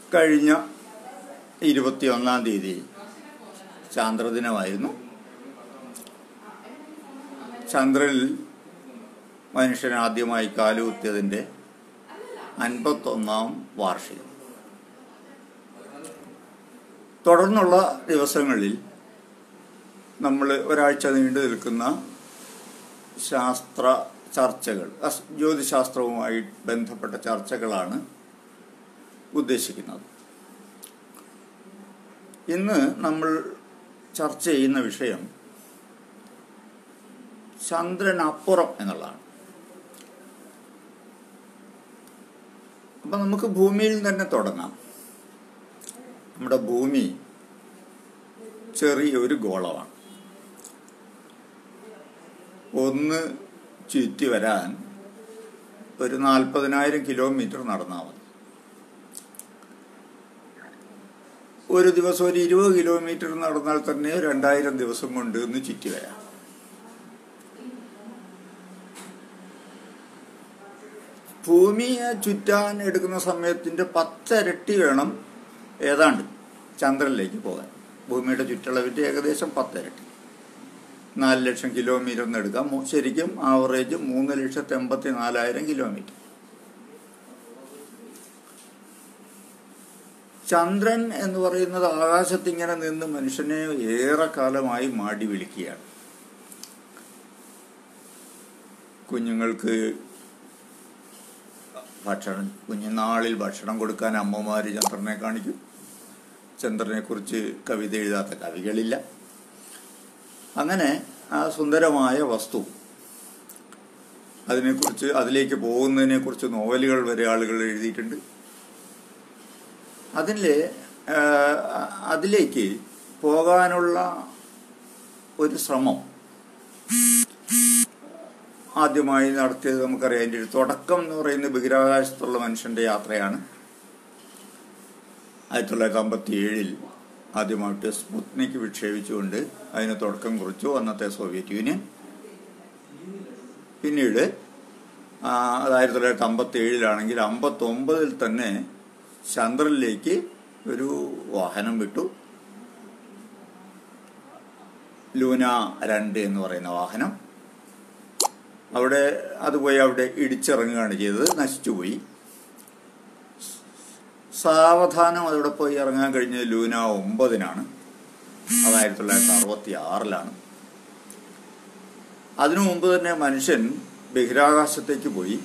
കഴിഞ്ഞ ഇരുപത്തിയൊന്നാം തീയതി ചാന്ദ്രദിനമായിരുന്നു ചന്ദ്രനിൽ മനുഷ്യൻ ആദ്യമായി കാലുകുത്തിയതിൻ്റെ അൻപത്തൊന്നാം വാർഷികം തുടർന്നുള്ള ദിവസങ്ങളിൽ നമ്മൾ ഒരാഴ്ച നീണ്ടു നിൽക്കുന്ന ശാസ്ത്ര ചർച്ചകൾ അസ്- ജ്യോതിശാസ്ത്രവുമായി ബന്ധപ്പെട്ട ചർച്ചകളാണ് ഉദ്ദേശിക്കുന്നത് ഇന്ന് നമ്മൾ ചർച്ച ചെയ്യുന്ന വിഷയം ചന്ദ്രനപ്പുറം എന്നുള്ളതാണ് അപ്പം നമുക്ക് ഭൂമിയിൽ തന്നെ തുടങ്ങാം നമ്മുടെ ഭൂമി ചെറിയൊരു ഗോളമാണ് ഒന്ന് ചുറ്റി വരാൻ ഒരു നാൽപ്പതിനായിരം കിലോമീറ്റർ നടന്നാൽ മതി ഒരു ദിവസം ഒരു ഇരുപത് കിലോമീറ്റർ നടന്നാൽ തന്നെ രണ്ടായിരം ദിവസം കൊണ്ട് ഒന്ന് ചുറ്റി വരാം ഭൂമിയെ ചുറ്റാൻ എടുക്കുന്ന സമയത്തിന്റെ പത്തരട്ടി വേണം ഏതാണ്ട് ചന്ദ്രനിലേക്ക് പോകാൻ ഭൂമിയുടെ ചുറ്റളവിന്റെ ഏകദേശം പത്തരട്ടി നാല് ലക്ഷം കിലോമീറ്റർ എന്ന് എടുക്കാം മു- ശരിക്കും ആവറേജ് മൂന്ന് ലക്ഷത്തി എൺപത്തി നാലായിരം കിലോമീറ്റർ ചന്ദ്രൻ എന്ന് പറയുന്നത് ആകാശത്തിങ്ങനെ നിന്ന് മനുഷ്യനെ ഏറെ കാലമായി മാടി വിളിക്കുകയാണ് കുഞ്ഞുങ്ങൾക്ക് ഭക്ഷണം കുഞ്ഞുനാളിൽ ഭക്ഷണം കൊടുക്കാൻ അമ്മമാര് ചന്ദ്രനെ കാണിക്കും ചന്ദ്രനെ കുറിച്ച് കവിത എഴുതാത്ത കവികളില്ല അങ്ങനെ ആ സുന്ദരമായ വസ്തു അതിനെക്കുറിച്ച് അതിലേക്ക് പോകുന്നതിനെ കുറിച്ച് നോവലുകൾ വരെ ആളുകൾ എഴുതിയിട്ടുണ്ട് അതിൽ അതിലേക്ക് പോകാനുള്ള ഒരു ശ്രമം ആദ്യമായി നടത്തിയത് നമുക്കറിയാം അതിൻ്റെ ഒരു തുടക്കം എന്ന് പറയുന്നത് ബഹിരാകാശത്തുള്ള മനുഷ്യന്റെ യാത്രയാണ് ആയിരത്തി തൊള്ളായിരത്തി അമ്പത്തി ഏഴിൽ ആദ്യമായിട്ട് സ്പുത്നിക് വിക്ഷേപിച്ചുകൊണ്ട് അതിന് തുടക്കം കുറിച്ചു അന്നത്തെ സോവിയറ്റ് യൂണിയൻ പിന്നീട് ആ, അത് ആയിരത്തി തൊള്ളായിരത്തി അമ്പത്തി ഏഴിലാണെങ്കിൽ അമ്പത്തി ഒമ്പതിൽ തന്നെ ചന്ദ്രനിലേക്ക് ഒരു വാഹനം വിട്ടു ലൂന രണ്ട് എന്ന് പറയുന്ന വാഹനം അവിടെ അത് പോയി അവിടെ ഇടിച്ചിറങ്ങുകയാണ് ചെയ്തത് നശിച്ചുപോയി സാവധാനം അവിടെ പോയി ഇറങ്ങാൻ കഴിഞ്ഞത് ലൂന ഒമ്പതിനാണ് അത് ആയിരത്തി തൊള്ളായിരത്തി അറുപത്തി ആറിലാണ് അതിനു മുമ്പ് തന്നെ മനുഷ്യൻ ബഹിരാകാശത്തേക്ക് പോയി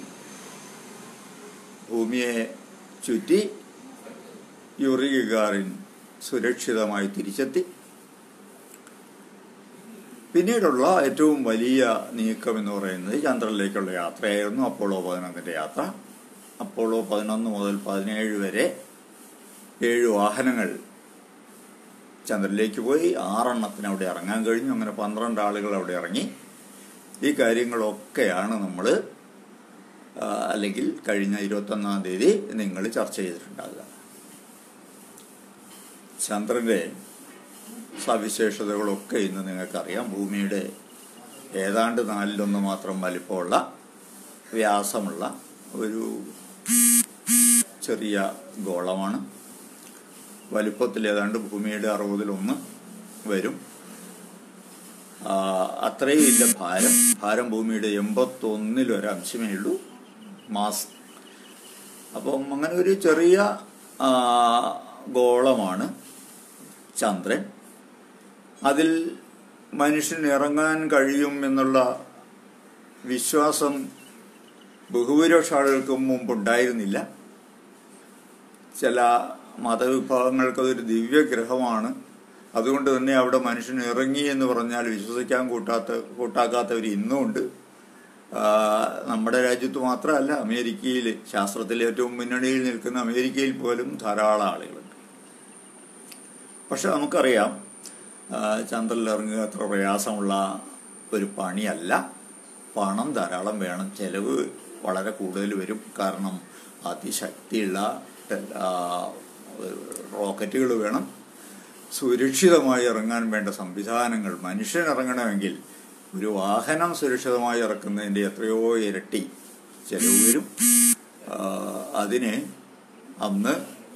ഭൂമിയെ ചുറ്റി യുറി ഗഗാറിൻ സുരക്ഷിതമായി തിരിച്ചെത്തി പിന്നീടുള്ള ഏറ്റവും വലിയ നീക്കം എന്ന് പറയുന്നത് ചന്ദ്രനിലേക്കുള്ള യാത്രയായിരുന്നു അപ്പോളോ പതിനൊന്നിന്റെ യാത്ര അപ്പോളോ പതിനൊന്ന് മുതൽ പതിനേഴ് വരെ ഏഴ് വാഹനങ്ങൾ ചന്ദ്രനിലേക്ക് പോയി ആറെണ്ണത്തിന് അവിടെ ഇറങ്ങാൻ കഴിഞ്ഞു അങ്ങനെ പന്ത്രണ്ട് ആളുകൾ അവിടെ ഇറങ്ങി ഈ കാര്യങ്ങളൊക്കെയാണ് നമ്മൾ അല്ലെങ്കിൽ കഴിഞ്ഞ ഇരുപത്തൊന്നാം തീയതി നിങ്ങൾ ചർച്ച ചെയ്തിട്ടുണ്ടാകുക ചന്ദ്രന്റെ സവിശേഷതകളൊക്കെ ഇന്ന് നിങ്ങൾക്കറിയാം ഭൂമിയുടെ ഏതാണ്ട് നാലിലൊന്ന് മാത്രം വലിപ്പമുള്ള വ്യാസമുള്ള ഒരു ചെറിയ ഗോളമാണ് വലിപ്പത്തിൽ ഏതാണ്ട് ഭൂമിയുടെ അറുപതിലൊന്ന് വരും ആ, അത്രയും ഇല്ല ഭാരം ഭാരം ഭൂമിയുടെ എൺപത്തൊന്നിൽ ഒരു അംശമേ ഉള്ളൂ മാസ് അപ്പം അങ്ങനെ ഒരു ചെറിയ ആ, ഗോളമാണ് ചന്ദ്രൻ അതിൽ മനുഷ്യന് ഇറങ്ങാൻ കഴിയും എന്നുള്ള വിശ്വാസം ബഹുഭൂരിപക്ഷ ആളുകൾക്കും മുമ്പുണ്ടായിരുന്നില്ല ചില മതവിഭാഗങ്ങൾക്ക് അതൊരു ദിവ്യഗ്രഹമാണ് അതുകൊണ്ട് തന്നെ അവിടെ മനുഷ്യൻ ഇറങ്ങി എന്ന് പറഞ്ഞാൽ വിശ്വസിക്കാൻ കൂട്ടാത്ത കൂട്ടാക്കാത്തവർ ഇന്നുമുണ്ട് ആ, നമ്മുടെ രാജ്യത്ത് മാത്രമല്ല അമേരിക്കയിൽ ശാസ്ത്രത്തിൽ ഏറ്റവും മുന്നണിയിൽ നിൽക്കുന്ന അമേരിക്കയിൽ പോലും ധാരാളം ആളുകളുണ്ട് പക്ഷെ നമുക്കറിയാം ആ, ചന്ദ്രനിൽ ഇറങ്ങുക അത്ര പ്രയാസമുള്ള ഒരു പണിയല്ല പണം ധാരാളം വേണം ചെലവ് വളരെ കൂടുതൽ വരും കാരണം അതിശക്തിയുള്ള ആ, റോക്കറ്റുകൾ വേണം സുരക്ഷിതമായി ഇറങ്ങാൻ വേണ്ട സംവിധാനങ്ങൾ മനുഷ്യൻ ഇറങ്ങണമെങ്കിൽ ഒരു വാഹനം സുരക്ഷിതമായി ഇറക്കുന്നതിൻ്റെ എത്രയോ ഇരട്ടി ചെലവ് വരും ആ, അതിന് അന്ന്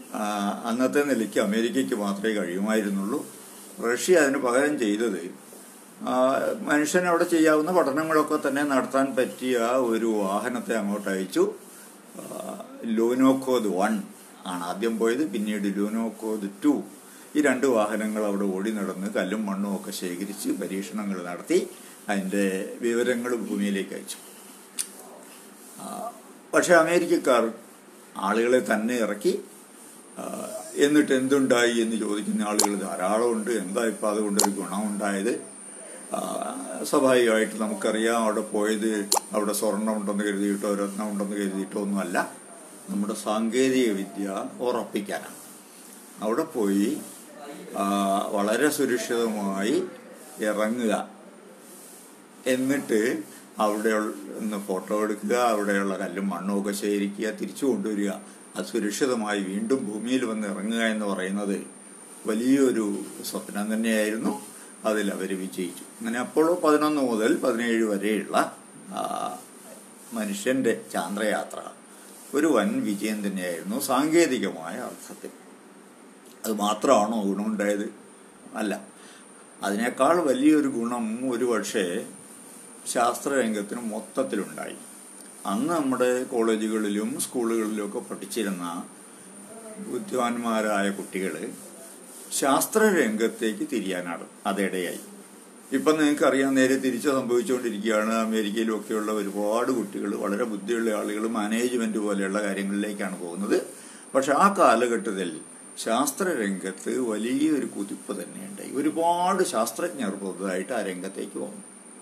ആ, അന്നത്തെ നിലയ്ക്ക് അമേരിക്കയ്ക്ക് മാത്രമേ കഴിയുമായിരുന്നുള്ളൂ റഷ്യ അതിന് പകരം ചെയ്തത് ആ, മനുഷ്യന് അവിടെ ചെയ്യാവുന്ന പഠനങ്ങളൊക്കെ തന്നെ നടത്താൻ പറ്റിയ ഒരു വാഹനത്തെ അങ്ങോട്ട് അയച്ചു ആ, ലൂനോക്കോദ് വൺ ആണ് ആദ്യം പോയത് പിന്നീട് ലൂനോക്കോദ് ടു ഈ രണ്ട് വാഹനങ്ങൾ അവിടെ ഓടി നടന്ന് കല്ലും മണ്ണും ഒക്കെ ശേഖരിച്ച് പരീക്ഷണങ്ങൾ നടത്തി അതിൻ്റെ വിവരങ്ങൾ ഭൂമിയിലേക്ക് അയച്ചു ആ, പക്ഷെ അമേരിക്കക്കാർ ആളുകളെ തന്നെ ഇറക്കി ആ, എന്നിട്ട് എന്തുണ്ടായി എന്ന് ചോദിക്കുന്ന ആളുകൾ ധാരാളമുണ്ട് എന്താ ഇപ്പം അതുകൊണ്ടൊരു ഗുണമുണ്ടായത് ആ, സ്വാഭാവികമായിട്ട് നമുക്കറിയാം അവിടെ പോയത് അവിടെ സ്വർണം ഉണ്ടെന്ന് കരുതിയിട്ടോ രത്നം ഉണ്ടെന്ന് കരുതിയിട്ടോ ഒന്നുമല്ല നമ്മുടെ സാങ്കേതിക വിദ്യ ഉറപ്പിക്കാനാണ് അവിടെ പോയി ആ, വളരെ സുരക്ഷിതമായി ഇറങ്ങുക എന്നിട്ട് അവിടെ നിന്ന് ഫോട്ടോ എടുക്കുക അവിടെയുള്ള കല്ലും മണ്ണും ഒക്കെ ശേഖരിക്കുക തിരിച്ചു കൊണ്ടുവരിക അത് സുരക്ഷിതമായി വീണ്ടും ഭൂമിയിൽ വന്ന് ഇറങ്ങുക എന്ന് പറയുന്നത് വലിയൊരു സ്വപ്നം തന്നെയായിരുന്നു അതിൽ അവർ വിജയിച്ചു അങ്ങനെ അപ്പോഴോ പതിനൊന്ന് മുതൽ പതിനേഴ് വരെയുള്ള ആ, മനുഷ്യന്റെ ചാന്ദ്രയാത്ര ഒരു വൻ വിജയം തന്നെയായിരുന്നു സാങ്കേതികമായ അർത്ഥത്തിൽ അത് മാത്രമാണോ ഗുണമുണ്ടായത് അല്ല അതിനേക്കാൾ വലിയൊരു ഗുണം ഒരു പക്ഷേ ശാസ്ത്രരംഗത്തിന് മൊത്തത്തിലുണ്ടായി അന്ന് നമ്മുടെ കോളേജുകളിലും സ്കൂളുകളിലും ഒക്കെ പഠിച്ചിരുന്ന ബുദ്ധിമാന്മാരായ കുട്ടികൾ ശാസ്ത്രരംഗത്തേക്ക് തിരിയാനാണ് അതിടയായി ഇപ്പം നിങ്ങൾക്കറിയാം നേരെ തിരിച്ച് സംഭവിച്ചുകൊണ്ടിരിക്കുകയാണ് അമേരിക്കയിലും ഒക്കെയുള്ള ഒരുപാട് കുട്ടികൾ വളരെ ബുദ്ധിയുള്ള ആളുകൾ മാനേജ്മെന്റ് പോലെയുള്ള കാര്യങ്ങളിലേക്കാണ് പോകുന്നത് പക്ഷെ ആ കാലഘട്ടത്തിൽ ശാസ്ത്രരംഗത്ത് വലിയൊരു കുതിപ്പ് തന്നെയുണ്ടായി ഒരുപാട് ശാസ്ത്രജ്ഞർ പുതുതായിട്ട് ആ രംഗത്തേക്ക് വന്നു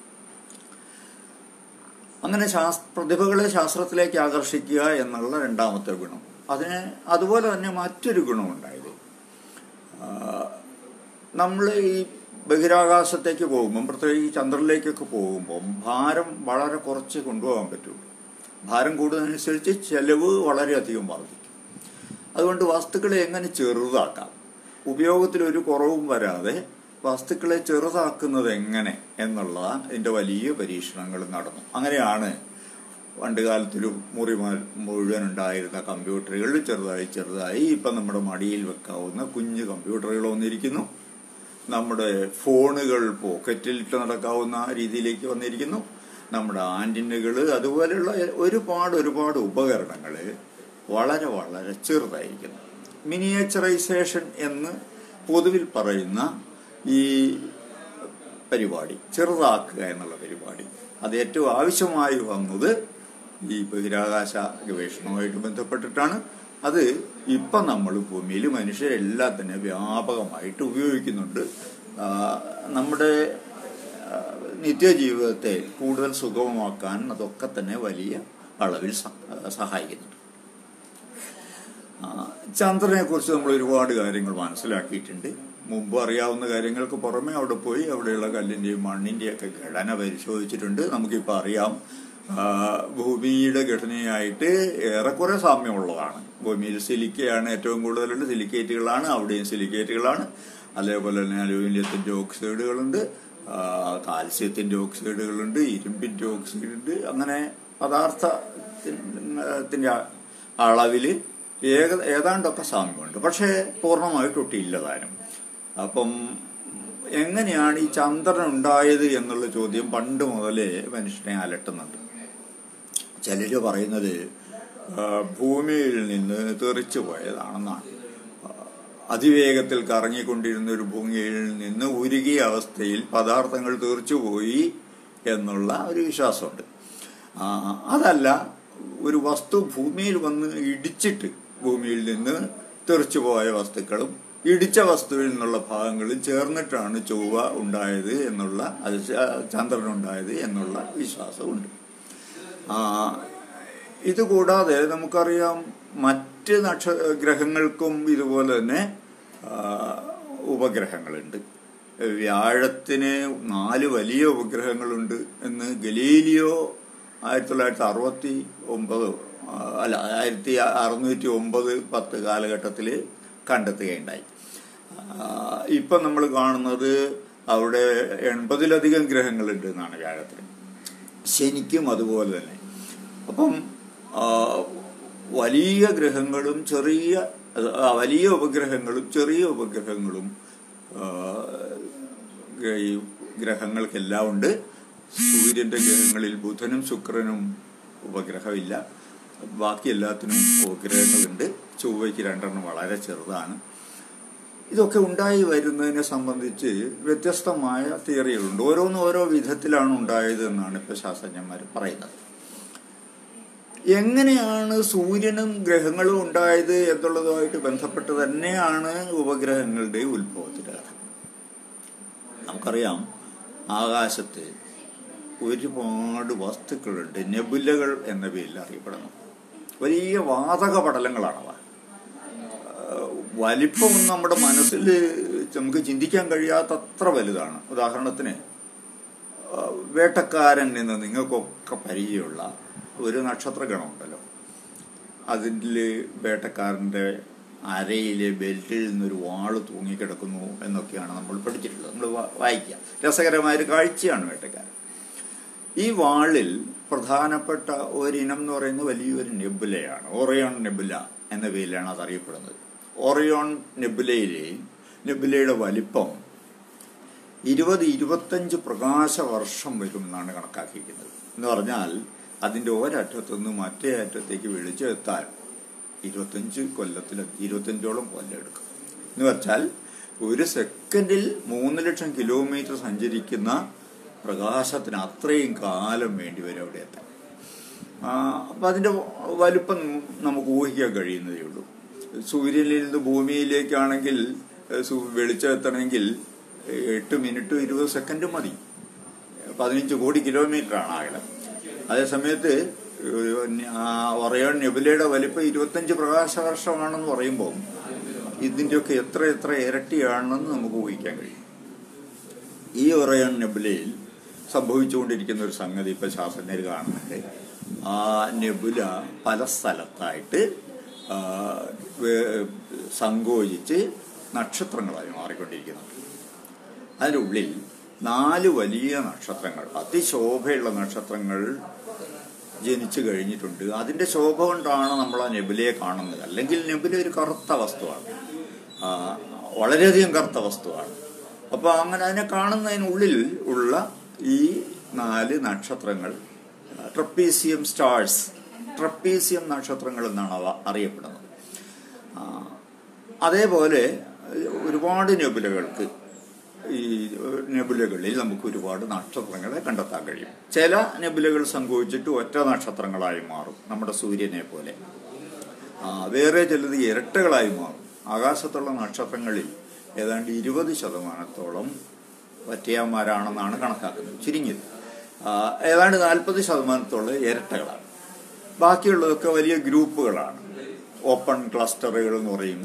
അങ്ങനെ ശാസ് പ്രതിഭകളെ ശാസ്ത്രത്തിലേക്ക് ആകർഷിക്കുക എന്നുള്ള രണ്ടാമത്തെ ഗുണം അതിന് അതുപോലെ തന്നെ മറ്റൊരു ഗുണമുണ്ടായത് നമ്മൾ ഈ ബഹിരാകാശത്തേക്ക് പോകുമ്പം പ്രത്യേകിച്ച് ഈ ചന്ദ്രനിലേക്കൊക്കെ പോകുമ്പം ഭാരം വളരെ കുറച്ച് കൊണ്ടുപോകാൻ പറ്റുള്ളൂ ഭാരം കൂടുന്നതനുസരിച്ച് ചെലവ് വളരെയധികം വർദ്ധിക്കും അതുകൊണ്ട് വസ്തുക്കളെ എങ്ങനെ ചെറുതാക്കാം ഉപയോഗത്തിൽ ഒരു കുറവും വരാതെ വസ്തുക്കളെ ചെറുതാക്കുന്നത് എങ്ങനെ എന്നുള്ള ഇതിന്റെ വലിയ പരീക്ഷണങ്ങൾ നടന്നു അങ്ങനെയാണ് പണ്ട് കാലത്തൊരു മുറി മ- മുഴുവൻ ഉണ്ടായിരുന്ന കമ്പ്യൂട്ടറുകൾ ചെറുതായി ചെറുതായി ഇപ്പം നമ്മുടെ മടിയിൽ വെക്കാവുന്ന കുഞ്ഞു കമ്പ്യൂട്ടറുകൾ വന്നിരിക്കുന്നു നമ്മുടെ ഫോണുകൾ പോക്കറ്റിലിട്ട് നടക്കാവുന്ന രീതിയിലേക്ക് വന്നിരിക്കുന്നു നമ്മുടെ ആൻറ്റിനുകൾ അതുപോലെയുള്ള ഒരുപാട് ഒരുപാട് ഉപകരണങ്ങൾ വളരെ വളരെ ചെറുതായിരിക്കുന്നു മിനിയേച്ചറൈസേഷൻ എന്ന് പൊതുവിൽ പറയുന്ന ഈ പരിപാടി ചെറുതാക്കുക എന്നുള്ള പരിപാടി അത് ഏറ്റവും ആവശ്യമായി വന്നത് ഈ ബഹിരാകാശ ഗവേഷണവുമായിട്ട് ബന്ധപ്പെട്ടിട്ടാണ് അത് ഇപ്പം നമ്മൾ ഭൂമിയിൽ മനുഷ്യരെല്ലാം തന്നെ വ്യാപകമായിട്ട് ഉപയോഗിക്കുന്നുണ്ട് ആ, നമ്മുടെ ആ, നിത്യജീവിതത്തെ കൂടുതൽ സുഗമമാക്കാൻ അതൊക്കെ തന്നെ വലിയ അളവിൽ സ- സഹായിക്കുന്നുണ്ട് ആ, ചന്ദ്രനെ കുറിച്ച് നമ്മൾ ഒരുപാട് കാര്യങ്ങൾ മനസ്സിലാക്കിയിട്ടുണ്ട് മുമ്പ് അറിയാവുന്ന കാര്യങ്ങൾക്ക് പുറമെ അവിടെ പോയി അവിടെയുള്ള കല്ലിന്റെയും മണ്ണിന്റെയും ഒക്കെ ഘടന പരിശോധിച്ചിട്ടുണ്ട് നമുക്കിപ്പോൾ അറിയാം ആ, ഭൂമിയുടെ ഘടനയായിട്ട് ഏറെക്കുറെ സാമ്യമുള്ളതാണ് ഭൂമിയിൽ സിലിക്കയാണ് ഏറ്റവും കൂടുതലുള്ള സിലിക്കേറ്റുകളാണ് അവിടെയും സിലിക്കേറ്റുകളാണ് അതേപോലെ തന്നെ അലൂമിനിയത്തിന്റെ ഓക്സൈഡുകളുണ്ട് ആ, കാൽസ്യത്തിന്റെ ഓക്സൈഡുകളുണ്ട് ഇരുമ്പിന്റെ ഓക്സൈഡ് ഉണ്ട് അങ്ങനെ പദാർത്ഥത്തിന്റെ അളവിൽ ഏക ഏതാണ്ടൊക്കെ സാമ്യമുണ്ട് പക്ഷേ പൂർണ്ണമായിട്ട് ഒട്ടിയില്ല താനും അപ്പം എങ്ങനെയാണ് ഈ ചന്ദ്രൻ ഉണ്ടായത് എന്നുള്ള ചോദ്യം പണ്ട് മുതലേ മനുഷ്യനെ അലട്ടുന്നുണ്ട് ചിലര് പറയുന്നത് ആ, ഭൂമിയിൽ നിന്ന് തെറിച്ചു പോയതാണെന്നാണ് ആ, അതിവേഗത്തിൽ കറങ്ങിക്കൊണ്ടിരുന്ന ഒരു ഭൂമിയിൽ നിന്ന് ഉരുകിയ അവസ്ഥയിൽ പദാർത്ഥങ്ങൾ തെറിച്ചുപോയി എന്നുള്ള ഒരു വിശ്വാസമുണ്ട് ആ, അതല്ല ഒരു വസ്തു ഭൂമിയിൽ വന്ന് ഇടിച്ചിട്ട് ഭൂമിയിൽ നിന്ന് തെറിച്ചു പോയ വസ്തുക്കളും ഇടിച്ച വസ്തുവിൽ നിന്നുള്ള ഭാഗങ്ങളും ചേർന്നിട്ടാണ് ചൊവ്വ ഉണ്ടായത് എന്നുള്ള അത് ച- ചന്ദ്രൻ ഉണ്ടായത് എന്നുള്ള വിശ്വാസമുണ്ട് ആ, ഇതുകൂടാതെ നമുക്കറിയാം മറ്റ് നക്ഷ ഗ്രഹങ്ങൾക്കും ഇതുപോലെ തന്നെ ആ, ഉപഗ്രഹങ്ങളുണ്ട് വ്യാഴത്തിന് നാല് വലിയ ഉപഗ്രഹങ്ങളുണ്ട് എന്ന് ഗലീലിയോ ആയിരത്തി തൊള്ളായിരത്തി അറുപത്തി ഒമ്പത് ആ, അല്ല ആയിരത്തി അറുന്നൂറ്റി ഒമ്പത് പത്ത് കാലഘട്ടത്തിൽ കണ്ടെത്തുകയുണ്ടായി ആ, ഇപ്പം നമ്മൾ കാണുന്നത് അവിടെ എൺപതിലധികം ഗ്രഹങ്ങളുണ്ട് എന്നാണ് വ്യാഴത്തിന് ശനിക്കും അതുപോലെ തന്നെ അപ്പം ആ, വലിയ ഗ്രഹങ്ങളും ചെറിയ അത് ആ വലിയ ഉപഗ്രഹങ്ങളും ചെറിയ ഉപഗ്രഹങ്ങളും ആ, ഈ ഗ്രഹങ്ങൾക്കെല്ലാം ഉണ്ട് സൂര്യന്റെ ഗ്രഹങ്ങളിൽ ബുധനും ശുക്രനും ഉപഗ്രഹമില്ല ബാക്കി എല്ലാത്തിനും ഉപഗ്രഹങ്ങളുണ്ട് ചൊവ്വയ്ക്ക് രണ്ടെണ്ണം വളരെ ചെറുതാണ് ഇതൊക്കെ ഉണ്ടായി വരുന്നതിനെ സംബന്ധിച്ച് വ്യത്യസ്തമായ തിയറികളുണ്ട് ഓരോന്നും ഓരോ വിധത്തിലാണ് ഉണ്ടായത് എന്നാണ് ഇപ്പോൾ ശാസ്ത്രജ്ഞന്മാർ പറയുന്നത് എങ്ങനെയാണ് സൂര്യനും ഗ്രഹങ്ങളും ഉണ്ടായത് എന്നുള്ളതുമായിട്ട് ബന്ധപ്പെട്ട് തന്നെയാണ് ഉപഗ്രഹങ്ങളുടെ ഉത്ഭവത്തിന്റെ കഥ നമുക്കറിയാം ആകാശത്ത് ഒരുപാട് വസ്തുക്കളുണ്ട് നെബുലകൾ എന്ന പേരിൽ അറിയപ്പെടുന്നു വലിയ വാതക പടലങ്ങളാണവ ആഹ് വലിപ്പമൊന്നും നമ്മുടെ മനസ്സിൽ നമുക്ക് ചിന്തിക്കാൻ കഴിയാത്തത്ര വലുതാണ് ഉദാഹരണത്തിന് ആഹ് വേട്ടക്കാരൻ എന്ന് നിങ്ങൾക്കൊക്കെ പരിചയമുള്ള ഒരു നക്ഷത്രഗണമുണ്ടല്ലോ അതിൽ വേട്ടക്കാരൻ്റെ അരയിലെ ബെൽറ്റിൽ നിന്നൊരു വാള് തൂങ്ങിക്കിടക്കുന്നു എന്നൊക്കെയാണ് നമ്മൾ പഠിച്ചിട്ടുള്ളത് നമ്മൾ വാ- വായിക്കുക രസകരമായൊരു കാഴ്ചയാണ് വേട്ടക്കാരൻ ഈ വാളിൽ പ്രധാനപ്പെട്ട ഒരിനം എന്ന് പറയുന്നത് വലിയൊരു നെബുലയാണ് ഓറിയോൺ നെബുല എന്ന പേരിലാണ് അത് അറിയപ്പെടുന്നത് ഓറിയോൺ നെബുലയിലെ നെബുലയുടെ വലിപ്പം ഇരുപത് ഇരുപത്തഞ്ച് പ്രകാശ വർഷം വരും എന്നാണ് കണക്കാക്കിയിരിക്കുന്നത് എന്ന് പറഞ്ഞാൽ അതിന്റെ ഒരറ്റത്തുനിന്ന് മറ്റേ അറ്റത്തേക്ക് വെളിച്ചെത്താൻ ഇരുപത്തഞ്ച് കൊല്ലത്തിൽ ഇരുപത്തഞ്ചോളം കൊല്ലം എടുക്കും എന്ന് വെച്ചാൽ ഒരു സെക്കൻഡിൽ മൂന്ന് ലക്ഷം കിലോമീറ്റർ സഞ്ചരിക്കുന്ന പ്രകാശത്തിന് അത്രയും കാലം വേണ്ടി വരും അവിടെ എത്താൻ ആ, അപ്പൊ അതിന്റെ വലിപ്പം നമുക്ക് ഊഹിക്കാൻ കഴിയുന്നതേ ഉള്ളൂ സൂര്യനിൽ നിന്ന് ഭൂമിയിലേക്കാണെങ്കിൽ ഏഹ്, സു- വെളിച്ചം എത്തണമെങ്കിൽ എട്ട് മിനിറ്റും ഇരുപത് സെക്കൻഡും മതി പതിനഞ്ച് കോടി കിലോമീറ്റർ ആണ് അകലം അതേസമയത്ത് ഒറയോൺ നെബുലയുടെ വലിപ്പം ഇരുപത്തഞ്ച് പ്രകാശ വർഷമാണെന്ന് പറയുമ്പോൾ ഇതിൻ്റെയൊക്കെ എത്ര എത്ര ഇരട്ടിയാണെന്ന് നമുക്ക് ഊഹിക്കാൻ കഴിയും ഈ ഒറയോൺ നെബുലയിൽ സംഭവിച്ചുകൊണ്ടിരിക്കുന്ന ഒരു സംഗതി ഇപ്പൊ ശാസ്ത്രജ്ഞർ കാണുന്നുണ്ട് ആ നെബുല പല സ്ഥലത്തായിട്ട് ആ, വേ- സങ്കോചിച്ച് നക്ഷത്രങ്ങളായി മാറിക്കൊണ്ടിരിക്കുന്നുണ്ട് അതിൻ്റെ ഉള്ളിൽ നാല് വലിയ നക്ഷത്രങ്ങൾ അതിശോഭയുള്ള നക്ഷത്രങ്ങൾ ജനിച്ചു കഴിഞ്ഞിട്ടുണ്ട് അതിന്റെ ശോഭ കൊണ്ടാണ് നമ്മൾ ആ നെബുലയെ കാണുന്നത് അല്ലെങ്കിൽ നെബുല ഒരു കറുത്ത വസ്തുവാണ് ആ, വളരെയധികം കറുത്ത വസ്തുവാണ് അപ്പൊ അങ്ങനെ അതിനെ കാണുന്നതിനുള്ളിൽ ഉള്ള ഈ നാല് നക്ഷത്രങ്ങൾ ട്രപ്പീസിയം സ്റ്റാർസ് ട്രപ്പീസിയം നക്ഷത്രങ്ങൾ എന്നാണ് അവ അറിയപ്പെടുന്നത് ആ, അതേപോലെ ഒരുപാട് നെബുലകൾക്ക് ഈ നെബുലകളിൽ നമുക്ക് ഒരുപാട് നക്ഷത്രങ്ങളെ കണ്ടെത്താൻ കഴിയും ചില നെബുലകൾ സംഭവിച്ചിട്ട് ഒറ്റ നക്ഷത്രങ്ങളായി മാറും നമ്മുടെ സൂര്യനെ പോലെ ആ, വേറെ ചിലത് ഇരട്ടകളായി മാറും ആകാശത്തുള്ള നക്ഷത്രങ്ങളിൽ ഏതാണ്ട് ഇരുപത് ശതമാനത്തോളം ഒറ്റയാന്മാരാണെന്നാണ് കണക്കാക്കുന്നത് ചുരുങ്ങിയത് ആ, ഏതാണ്ട് നാൽപ്പത് ശതമാനത്തോളം ഇരട്ടകളാണ് ബാക്കിയുള്ളതൊക്കെ വലിയ ഗ്രൂപ്പുകളാണ് ഓപ്പൺ ക്ലസ്റ്ററുകൾ എന്ന് പറയും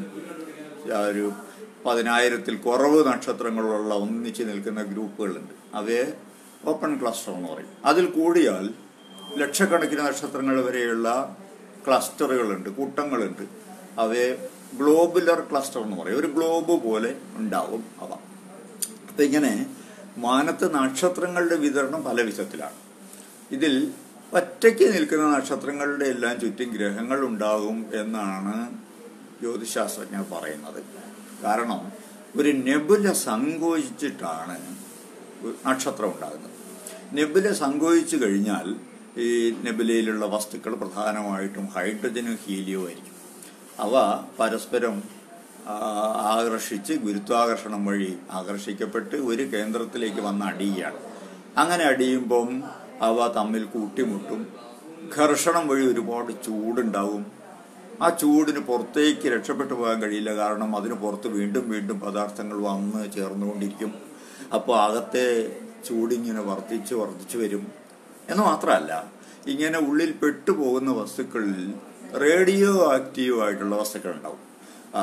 ആ ഒരു പതിനായിരത്തിൽ കുറവ് നക്ഷത്രങ്ങളുള്ള ഒന്നിച്ച് നിൽക്കുന്ന ഗ്രൂപ്പുകളുണ്ട് അവയെ ഓപ്പൺ ക്ലസ്റ്റർ എന്ന് പറയും അതിൽ കൂടിയാൽ ലക്ഷക്കണക്കിന് നക്ഷത്രങ്ങൾ വരെയുള്ള ക്ലസ്റ്ററുകളുണ്ട് കൂട്ടങ്ങളുണ്ട് അവയെ ഗ്ലോബുലർ ക്ലസ്റ്റർ എന്ന് പറയും ഒരു ഗ്ലോബ് പോലെ ഉണ്ടാവും അവ അപ്പൊ ഇങ്ങനെ മാനത്ത് നക്ഷത്രങ്ങളുടെ വിതരണം പല വിധത്തിലാണ് ഇതിൽ ഒറ്റയ്ക്ക് നിൽക്കുന്ന നക്ഷത്രങ്ങളുടെ എല്ലാം ചുറ്റും ഗ്രഹങ്ങൾ ഉണ്ടാകും എന്നാണ് ജ്യോതിശാസ്ത്രജ്ഞർ പറയുന്നത് കാരണം ഒരു നെബുല സങ്കോചിച്ചിട്ടാണ് നക്ഷത്രം ഉണ്ടാകുന്നത് നെബുല സങ്കോചിച്ചു കഴിഞ്ഞാൽ ഈ നെബുലയിലുള്ള വസ്തുക്കൾ പ്രധാനമായിട്ടും ഹൈഡ്രജനും ഹീലിയവും ആയിരിക്കും അവ പരസ്പരം ആ, ആകർഷിച്ച് ഗുരുത്വാകർഷണം വഴി ആകർഷിക്കപ്പെട്ട് ഒരു കേന്ദ്രത്തിലേക്ക് വന്ന് അടിയുകയാണ് അങ്ങനെ അടിയുമ്പം അവ തമ്മിൽ കൂട്ടിമുട്ടും ഘർഷണം വഴി ഒരുപാട് ചൂടുണ്ടാവും ആ ചൂടിന് പുറത്തേക്ക് രക്ഷപ്പെട്ടു പോകാൻ കഴിയില്ല കാരണം അതിന് പുറത്ത് വീണ്ടും വീണ്ടും പദാർത്ഥങ്ങൾ വന്ന് ചേർന്നുകൊണ്ടിരിക്കും അപ്പോൾ അകത്തെ ചൂടിങ്ങനെ വർദ്ധിച്ച് വർദ്ധിച്ചു വരും എന്ന് മാത്രമല്ല ഇങ്ങനെ ഉള്ളിൽ പെട്ടുപോകുന്ന വസ്തുക്കളിൽ റേഡിയോ ആക്റ്റീവ് ആയിട്ടുള്ള വസ്തുക്കൾ ഉണ്ടാവും ആ,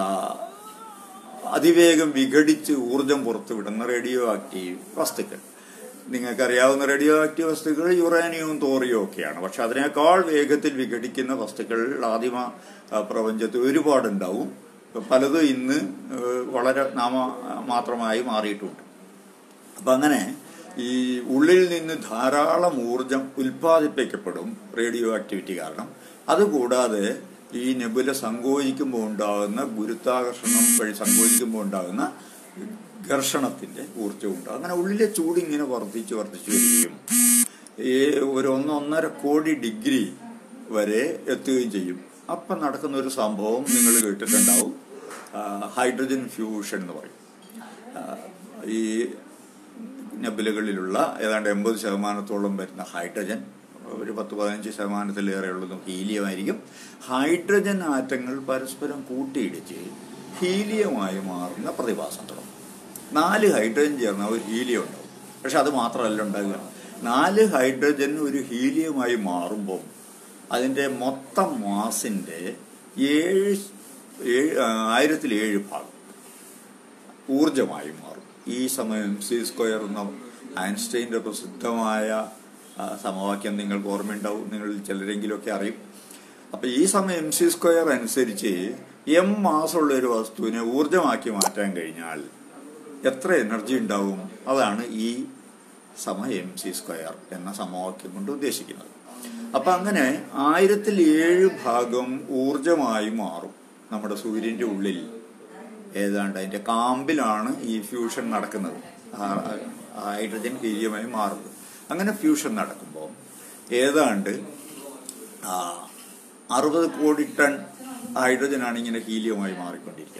അതിവേഗം വിഘടിച്ച് ഊർജം പുറത്തുവിടുന്ന റേഡിയോ ആക്റ്റീവ് വസ്തുക്കൾ നിങ്ങൾക്കറിയാവുന്ന റേഡിയോ ആക്റ്റീവ് വസ്തുക്കൾ യുറേനിയവും തോറിയും ഒക്കെയാണ് പക്ഷെ അതിനേക്കാൾ വേഗത്തിൽ വിഘടിക്കുന്ന വസ്തുക്കൾ ആദിമ ആ, പ്രപഞ്ചത്തിൽ ഒരുപാടുണ്ടാവും പലതും ഇന്ന് ആ, വളരെ നാമ മാത്രമായി മാറിയിട്ടുണ്ട് അപ്പം അങ്ങനെ ഈ ഉള്ളിൽ നിന്ന് ധാരാളം ഊർജം ഉൽപ്പാദിപ്പിക്കപ്പെടും റേഡിയോ ആക്ടിവിറ്റി കാരണം അതുകൂടാതെ ഈ നെബുല സങ്കോചിക്കുമ്പോൾ ഉണ്ടാകുന്ന ഗുരുത്വാകർഷണം വഴി സങ്കോചിക്കുമ്പോൾ ഉണ്ടാകുന്ന ഘർഷണത്തിന്റെ ഊർജ്ജം ഉണ്ടാകും അങ്ങനെ ഉള്ളിലെ ചൂട് ഇങ്ങനെ വർദ്ധിച്ച് വർദ്ധിച്ചു വരികയും ഈ ഒരു ഒന്നൊന്നര കോടി ഡിഗ്രി വരെ എത്തുകയും ചെയ്യും അപ്പം നടക്കുന്ന ഒരു സംഭവം നിങ്ങൾ കേട്ടിട്ടുണ്ടാവും ആ, ഹൈഡ്രജൻ ഫ്യൂഷൻ എന്ന് പറയും ആ, ഈ നെബുലകളിലുള്ള ഏതാണ്ട് എൺപത് ശതമാനത്തോളം വരുന്ന ഹൈഡ്രജൻ ഒരു പത്ത് പതിനഞ്ച് ശതമാനത്തിലേറെ ഉള്ളതും ഹീലിയമായിരിക്കും ഹൈഡ്രജൻ ആറ്റങ്ങൾ പരസ്പരം കൂട്ടിയിടിച്ച് ഹീലിയമായി മാറുന്ന പ്രതിഭാസം തുടങ്ങും നാല് ഹൈഡ്രജൻ ചേർന്ന ഒരു ഹീലിയം ഉണ്ടാവും പക്ഷെ അത് മാത്രമല്ല ഉണ്ടാകുക നാല് ഹൈഡ്രജൻ ഒരു ഹീലിയമായി മാറുമ്പോൾ അതിൻ്റെ മൊത്തം മാസിൻ്റെ ഏഴ് ഏഴ് ആയിരത്തിൽ ഏഴ് ഭാഗം ഊർജമായി മാറും ഈ സമയം സി സ്ക്വയർ എന്ന ഐൻസ്റ്റൈൻ്റെ പ്രസിദ്ധമായ ആ, സമവാക്യം നിങ്ങൾക്ക് ഓർമ്മയുണ്ടാവും നിങ്ങളിൽ ചിലരെങ്കിലുമൊക്കെ അറിയും അപ്പൊ ഈ സമയം എം സി സ്ക്വയർ അനുസരിച്ച് എം മാസമുള്ള ഒരു വസ്തുവിനെ ഊർജമാക്കി മാറ്റാൻ കഴിഞ്ഞാൽ എത്ര എനർജി ഉണ്ടാവും അതാണ് ഈ സമ എം സി സ്ക്വയർ എന്ന സമവാക്യം കൊണ്ട് ഉദ്ദേശിക്കുന്നത് അപ്പൊ അങ്ങനെ ആയിരത്തിൽ ഏഴ് ഭാഗം ഊർജമായി മാറും നമ്മുടെ സൂര്യന്റെ ഉള്ളിൽ ഏതാണ്ട് അതിന്റെ കാമ്പിലാണ് ഈ ഫ്യൂഷൻ നടക്കുന്നത് ആ- ആ ഹൈഡ്രജൻ ഹീലിയമായി മാറുന്നത് അങ്ങനെ ഫ്യൂഷൻ നടക്കുമ്പോൾ ഏതാണ്ട് ആ, അറുപത് കോടി ടൺ ഹൈഡ്രജനാണ് ഇങ്ങനെ ഹീലിയമായി മാറിക്കൊണ്ടിരിക്കുന്നത്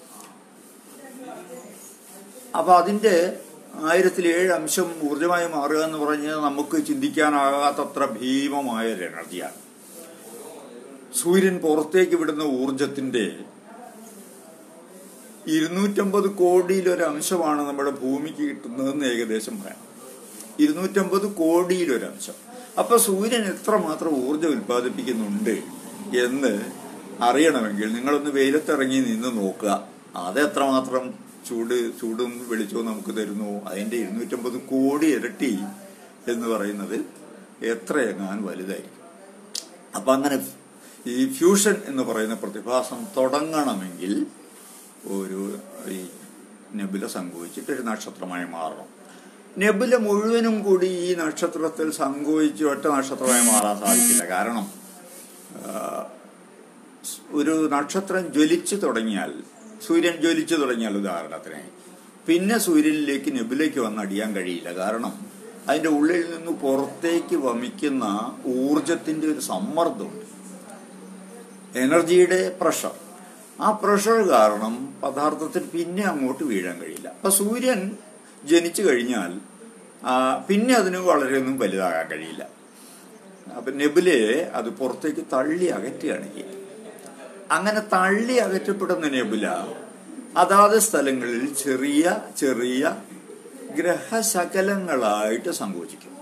അപ്പൊ അതിന്റെ ആയിരത്തിൽ ഏഴ് അംശം ഊർജമായി മാറുക എന്ന് പറഞ്ഞാൽ നമുക്ക് ചിന്തിക്കാനാകാത്തത്ര ഭീമമായ ഒരു എനർജിയാണ് സൂര്യൻ പുറത്തേക്ക് വിടുന്ന ഊർജത്തിന്റെ ഇരുന്നൂറ്റമ്പത് കോടിയിലൊരു അംശമാണ് നമ്മുടെ ഭൂമിക്ക് കിട്ടുന്നതെന്ന് ഏകദേശം പറയാം ഇരുന്നൂറ്റമ്പത് കോടിയിലൊരു അംശം അപ്പൊ സൂര്യൻ എത്രമാത്രം ഊർജം ഉൽപ്പാദിപ്പിക്കുന്നുണ്ട് എന്ന് അറിയണമെങ്കിൽ നിങ്ങളൊന്ന് വെയിലത്തിറങ്ങി നിന്ന് നോക്കുക അത് എത്രമാത്രം ചൂട് ചൂടും വെളിച്ചവും നമുക്ക് തരുന്നു അതിന്റെ ഇരുന്നൂറ്റമ്പത് കോടി ഇരട്ടി എന്ന് പറയുന്നത് എത്രയെങ്ങാൻ വലുതായിരിക്കും അപ്പൊ അങ്ങനെ ഈ ഫ്യൂഷൻ എന്ന് പറയുന്ന പ്രതിഭാസം തുടങ്ങണമെങ്കിൽ ഒരു ഈ നെബുല സംഭവിച്ചിട്ട് ഒരു നക്ഷത്രമായി മാറണം നെബുല മുഴുവനും കൂടി ഈ നക്ഷത്രത്തിൽ സംഭവിച്ച് ഒറ്റ നക്ഷത്രമായി മാറാൻ സാധിക്കില്ല കാരണം ആ, ഒരു നക്ഷത്രം ജ്വലിച്ചു തുടങ്ങിയാൽ സൂര്യൻ ജ്വലിച്ചു തുടങ്ങിയാൽ ഉദാഹരണത്തിന് പിന്നെ സൂര്യനിലേക്ക് നെബുലേക്ക് വന്ന് അടിയാൻ കഴിയില്ല കാരണം അതിന്റെ ഉള്ളിൽ നിന്ന് പുറത്തേക്ക് വമിക്കുന്ന ഊർജത്തിന്റെ ഒരു സമ്മർദ്ദമുണ്ട് എനർജിയുടെ പ്രഷർ ആ പ്രഷർ കാരണം പദാർത്ഥത്തിൽ പിന്നെ അങ്ങോട്ട് വീഴാൻ കഴിയില്ല അപ്പൊ സൂര്യൻ ജനിച്ചു കഴിഞ്ഞാൽ ആ, പിന്നെ അതിന് വളരെയൊന്നും വലുതാകാൻ കഴിയില്ല അപ്പൊ നെബുലയെ അത് പുറത്തേക്ക് തള്ളി അകറ്റുകയാണ് ചെയ്യുക അങ്ങനെ തള്ളി അകറ്റപ്പെടുന്ന നെബുല അതാത് സ്ഥലങ്ങളിൽ ചെറിയ ചെറിയ ഗ്രഹശകലങ്ങളായിട്ട് സങ്കോചിക്കും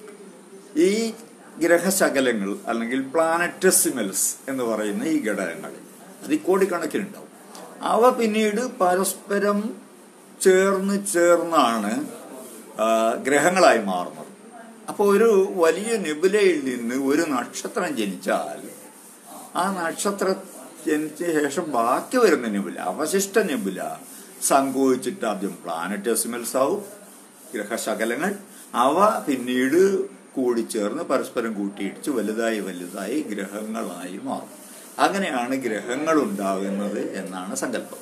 ഈ ഗ്രഹശകലങ്ങൾ അല്ലെങ്കിൽ പ്ലാനറ്റസിമൽസ് എന്ന് പറയുന്ന ഈ ഘടകങ്ങൾ അത് ഈ കോടിക്കണക്കിനുണ്ടാവും അവ പിന്നീട് പരസ്പരം ചേർന്ന് ചേർന്നാണ് ആ, ഗ്രഹങ്ങളായി മാറുന്നത് അപ്പോൾ ഒരു വലിയ നെബുലയിൽ നിന്ന് ഒരു നക്ഷത്രം ജനിച്ചാൽ ആ നക്ഷത്ര ജനിച്ച ശേഷം ബാക്കി വരുന്ന നെബുല അവശിഷ്ട നെബുല സംഭവിച്ചിട്ട് ആദ്യം പ്ലാനറ്റസിമൽസ് ആവും ഗ്രഹശകലങ്ങൾ അവ പിന്നീട് കൂടിച്ചേർന്ന് പരസ്പരം കൂട്ടിയിടിച്ച് വലുതായി വലുതായി ഗ്രഹങ്ങളായി മാറും അങ്ങനെയാണ് ഗ്രഹങ്ങൾ ഉണ്ടാകുന്നത് എന്നാണ് സങ്കല്പം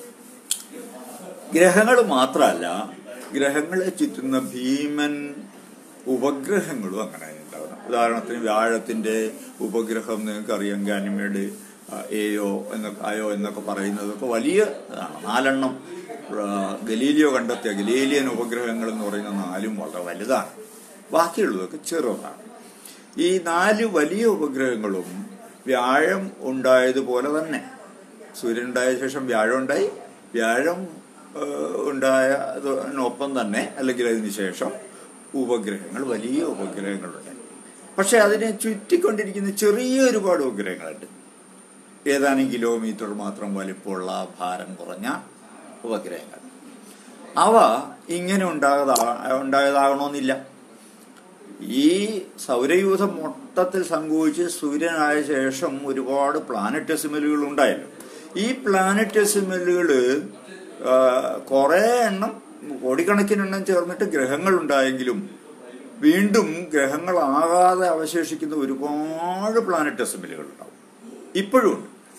ഗ്രഹങ്ങൾ മാത്രമല്ല ഗ്രഹങ്ങളെ ചുറ്റുന്ന ഭീമൻ ഉപഗ്രഹങ്ങളും അങ്ങനെ ഉണ്ടാകണം ഉദാഹരണത്തിന് വ്യാഴത്തിന്റെ ഉപഗ്രഹം നിങ്ങൾക്കറിയാം ഗാനിമേഡ് എയോ എന്നൊക്കെ അയോ എന്നൊക്കെ പറയുന്നതൊക്കെ വലിയ ഇതാണ് നാലെണ്ണം ആ, ഗലീലിയോ കണ്ടെത്തിയ ഗലീലിയൻ ഉപഗ്രഹങ്ങൾ എന്ന് പറയുന്ന നാലും വളരെ വലുതാണ് ബാക്കിയുള്ളതൊക്കെ ചെറുതാണ് ഈ നാല് വലിയ ഉപഗ്രഹങ്ങളും വ്യാഴം ഉണ്ടായതുപോലെ തന്നെ സൂര്യൻ ഉണ്ടായ ശേഷം വ്യാഴം ഉണ്ടായി വ്യാഴം ഏഹ്, ഉണ്ടായതിനൊപ്പം തന്നെ അല്ലെങ്കിൽ അതിന് ശേഷം ഉപഗ്രഹങ്ങൾ വലിയ ഉപഗ്രഹങ്ങളുണ്ടായി പക്ഷെ അതിനെ ചുറ്റിക്കൊണ്ടിരിക്കുന്ന ചെറിയ ഒരുപാട് ഉപഗ്രഹങ്ങളുണ്ട് ഏതാനും കിലോമീറ്റർ മാത്രം വലിപ്പമുള്ള ഭാരം കുറഞ്ഞ ഉപഗ്രഹങ്ങൾ അവ ഇങ്ങനെ ഉണ്ടാകതാ ഉണ്ടായതാകണമെന്നില്ല ഈ സൗരയൂഥം മൊത്തത്തിൽ സംഭവിച്ച് സൂര്യനായ ശേഷം ഒരുപാട് പ്ലാനറ്റസിമലുകൾ ഉണ്ടായല്ലോ ഈ പ്ലാനറ്റസിമലുകൾ കുറെ എണ്ണം കോടിക്കണക്കിനെണ്ണം ചേർന്നിട്ട് ഗ്രഹങ്ങൾ ഉണ്ടായെങ്കിലും വീണ്ടും ഗ്രഹങ്ങളാകാതെ അവശേഷിക്കുന്ന ഒരുപാട് പ്ലാനറ്റസിമലുകൾ ഉണ്ടാവും ഇപ്പോഴും ഉണ്ട്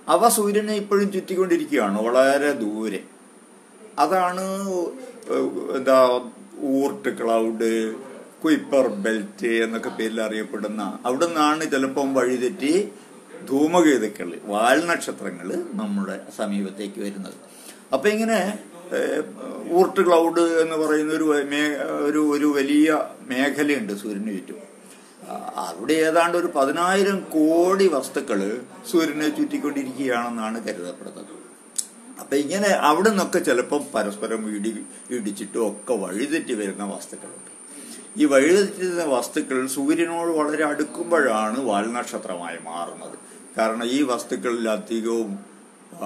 അവ സൂര്യനെ ഇപ്പോഴും ചുറ്റിക്കൊണ്ടിരിക്കുകയാണ് വളരെ ദൂരെ അതാണ് ഏഹ്, എന്താ ഊർട്ട് ക്ലൗഡ് കുയിപ്പർ ബെൽറ്റ് എന്നൊക്കെ പേരിൽ അറിയപ്പെടുന്ന അവിടെ നിന്നാണ് ചിലപ്പം വഴിതെറ്റി ധൂമകേതുക്കൾ വാൽനക്ഷത്രങ്ങൾ നമ്മുടെ സമീപത്തേക്ക് വരുന്നത് അപ്പൊ ഇങ്ങനെ ഏഹ്, ഊർട്ട് ക്ലൗഡ് എന്ന് പറയുന്ന ഒരു മേ- ഒരു ഒരു വലിയ മേഖലയുണ്ട് സൂര്യന് ചുറ്റും ആ, അവിടെ ഏതാണ്ട് ഒരു പതിനായിരം കോടി വസ്തുക്കള് സൂര്യനെ ചുറ്റിക്കൊണ്ടിരിക്കുകയാണെന്നാണ് കരുതപ്പെടുന്നത് അപ്പൊ ഇങ്ങനെ അവിടെ നിന്നൊക്കെ ചിലപ്പം പരസ്പരം ഇടി ഇടിച്ചിട്ടും ഒക്കെ വഴിതെറ്റി വരുന്ന വസ്തുക്കളുണ്ട് ഈ വഴിതെറ്റുന്ന വസ്തുക്കൾ സൂര്യനോട് വളരെ അടുക്കുമ്പോഴാണ് വാൽനക്ഷത്രമായി മാറുന്നത് കാരണം ഈ വസ്തുക്കളിൽ അധികവും ആ,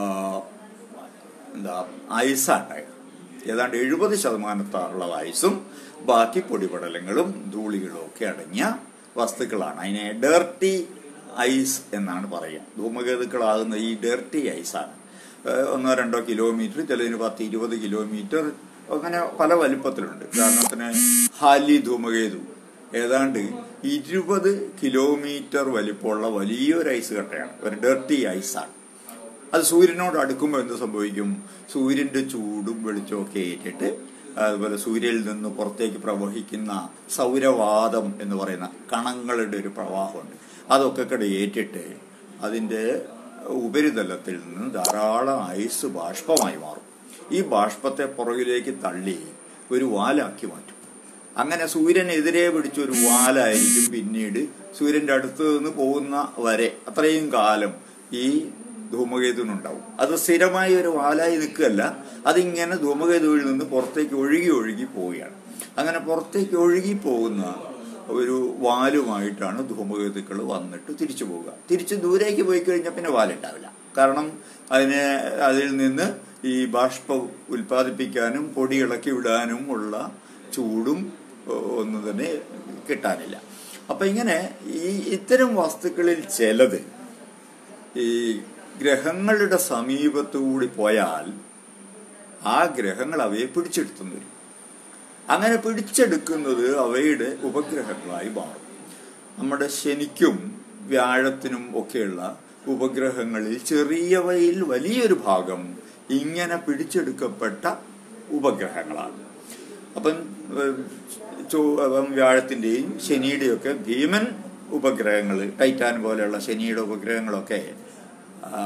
എന്താ ഐസാണ് ഏതാണ്ട് എഴുപത് ശതമാനത്തോളം ഐസും ബാക്കി പൊടിപടലങ്ങളും ധൂളികളും ഒക്കെ അടങ്ങിയ വസ്തുക്കളാണ് അതിനെ ഡേർട്ടി ഐസ് എന്നാണ് പറയുക ധൂമകേതുക്കളാകുന്ന ഈ ഡേർട്ടി ഐസാണ് ഏഹ് ഒന്നോ രണ്ടോ കിലോമീറ്റർ ചിലതിന് പത്ത് ഇരുപത് കിലോമീറ്റർ അങ്ങനെ പല വലിപ്പത്തിലുണ്ട് ഉദാഹരണത്തിന് ഹാലി ധൂമകേതു ഏതാണ്ട് ഇരുപത് കിലോമീറ്റർ വലിപ്പമുള്ള വലിയൊരു ഐസ് കട്ടയാണ് ഒരു ഡേർട്ടി ഐസാണ് അത് സൂര്യനോട് അടുക്കുമ്പോൾ എന്ത് സംഭവിക്കും സൂര്യന്റെ ചൂടും വെളിച്ചവും ഒക്കെ ഏറ്റിട്ട് അതുപോലെ സൂര്യനിൽ നിന്ന് പുറത്തേക്ക് പ്രവഹിക്കുന്ന സൗരവാദം എന്ന് പറയുന്ന കണങ്ങളുടെ ഒരു പ്രവാഹമുണ്ട് അതൊക്കെ കൂടെ ഏറ്റിട്ട് അതിന്റെ ഉപരിതലത്തിൽ നിന്ന് ധാരാളം ഐസ് ബാഷ്പമായി മാറും ഈ ബാഷ്പത്തെ പുറകിലേക്ക് തള്ളി ഒരു വാലാക്കി മാറ്റും അങ്ങനെ സൂര്യനെതിരെ പിടിച്ച ഒരു വാലായിരിക്കും പിന്നീട് സൂര്യന്റെ അടുത്ത് നിന്ന് പോകുന്ന വരെ അത്രയും കാലം ഈ ധൂമകേതുവിനുണ്ടാവും അത് സ്ഥിരമായി ഒരു വാലായി നിൽക്കുകയല്ല അതിങ്ങനെ ധൂമകേതുവിൽ നിന്ന് പുറത്തേക്ക് ഒഴുകി ഒഴുകി പോവുകയാണ് അങ്ങനെ പുറത്തേക്ക് ഒഴുകി പോകുന്ന ഒരു വാലുമായിട്ടാണ് ധൂമകേതുക്കൾ വന്നിട്ട് തിരിച്ചു പോവുക തിരിച്ച് ദൂരേക്ക് പോയി കഴിഞ്ഞാൽ പിന്നെ വാലുണ്ടാവില്ല കാരണം അതിനെ അതിൽ നിന്ന് ഈ ബാഷ്പം ഉൽപ്പാദിപ്പിക്കാനും പൊടി ഇളക്കി വിടാനും ഉള്ള ചൂടും ഏഹ്, ഒന്നും തന്നെ കിട്ടാനില്ല അപ്പൊ ഇങ്ങനെ ഈ ഇത്തരം വസ്തുക്കളിൽ ചിലത് ഈ ഗ്രഹങ്ങളുടെ സമീപത്തുകൂടി പോയാൽ ആ ഗ്രഹങ്ങൾ അവയെ പിടിച്ചെടുത്തുന്നു വരും അങ്ങനെ പിടിച്ചെടുക്കുന്നത് അവയുടെ ഉപഗ്രഹങ്ങളായി മാറും നമ്മുടെ ശനിക്കും വ്യാഴത്തിനും ഒക്കെയുള്ള ഉപഗ്രഹങ്ങളിൽ ചെറിയവയിൽ വലിയൊരു ഭാഗം ഇങ്ങനെ പിടിച്ചെടുക്കപ്പെട്ട ഉപഗ്രഹങ്ങളാണ് അപ്പം ഏഹ്, ചൊവ്വ- അപ്പം വ്യാഴത്തിന്റെയും ശനിയുടെയും ഒക്കെ ഭീമൻ ഉപഗ്രഹങ്ങൾ ടൈറ്റാൻ പോലെയുള്ള ശനിയുടെ ഉപഗ്രഹങ്ങളൊക്കെ ആ,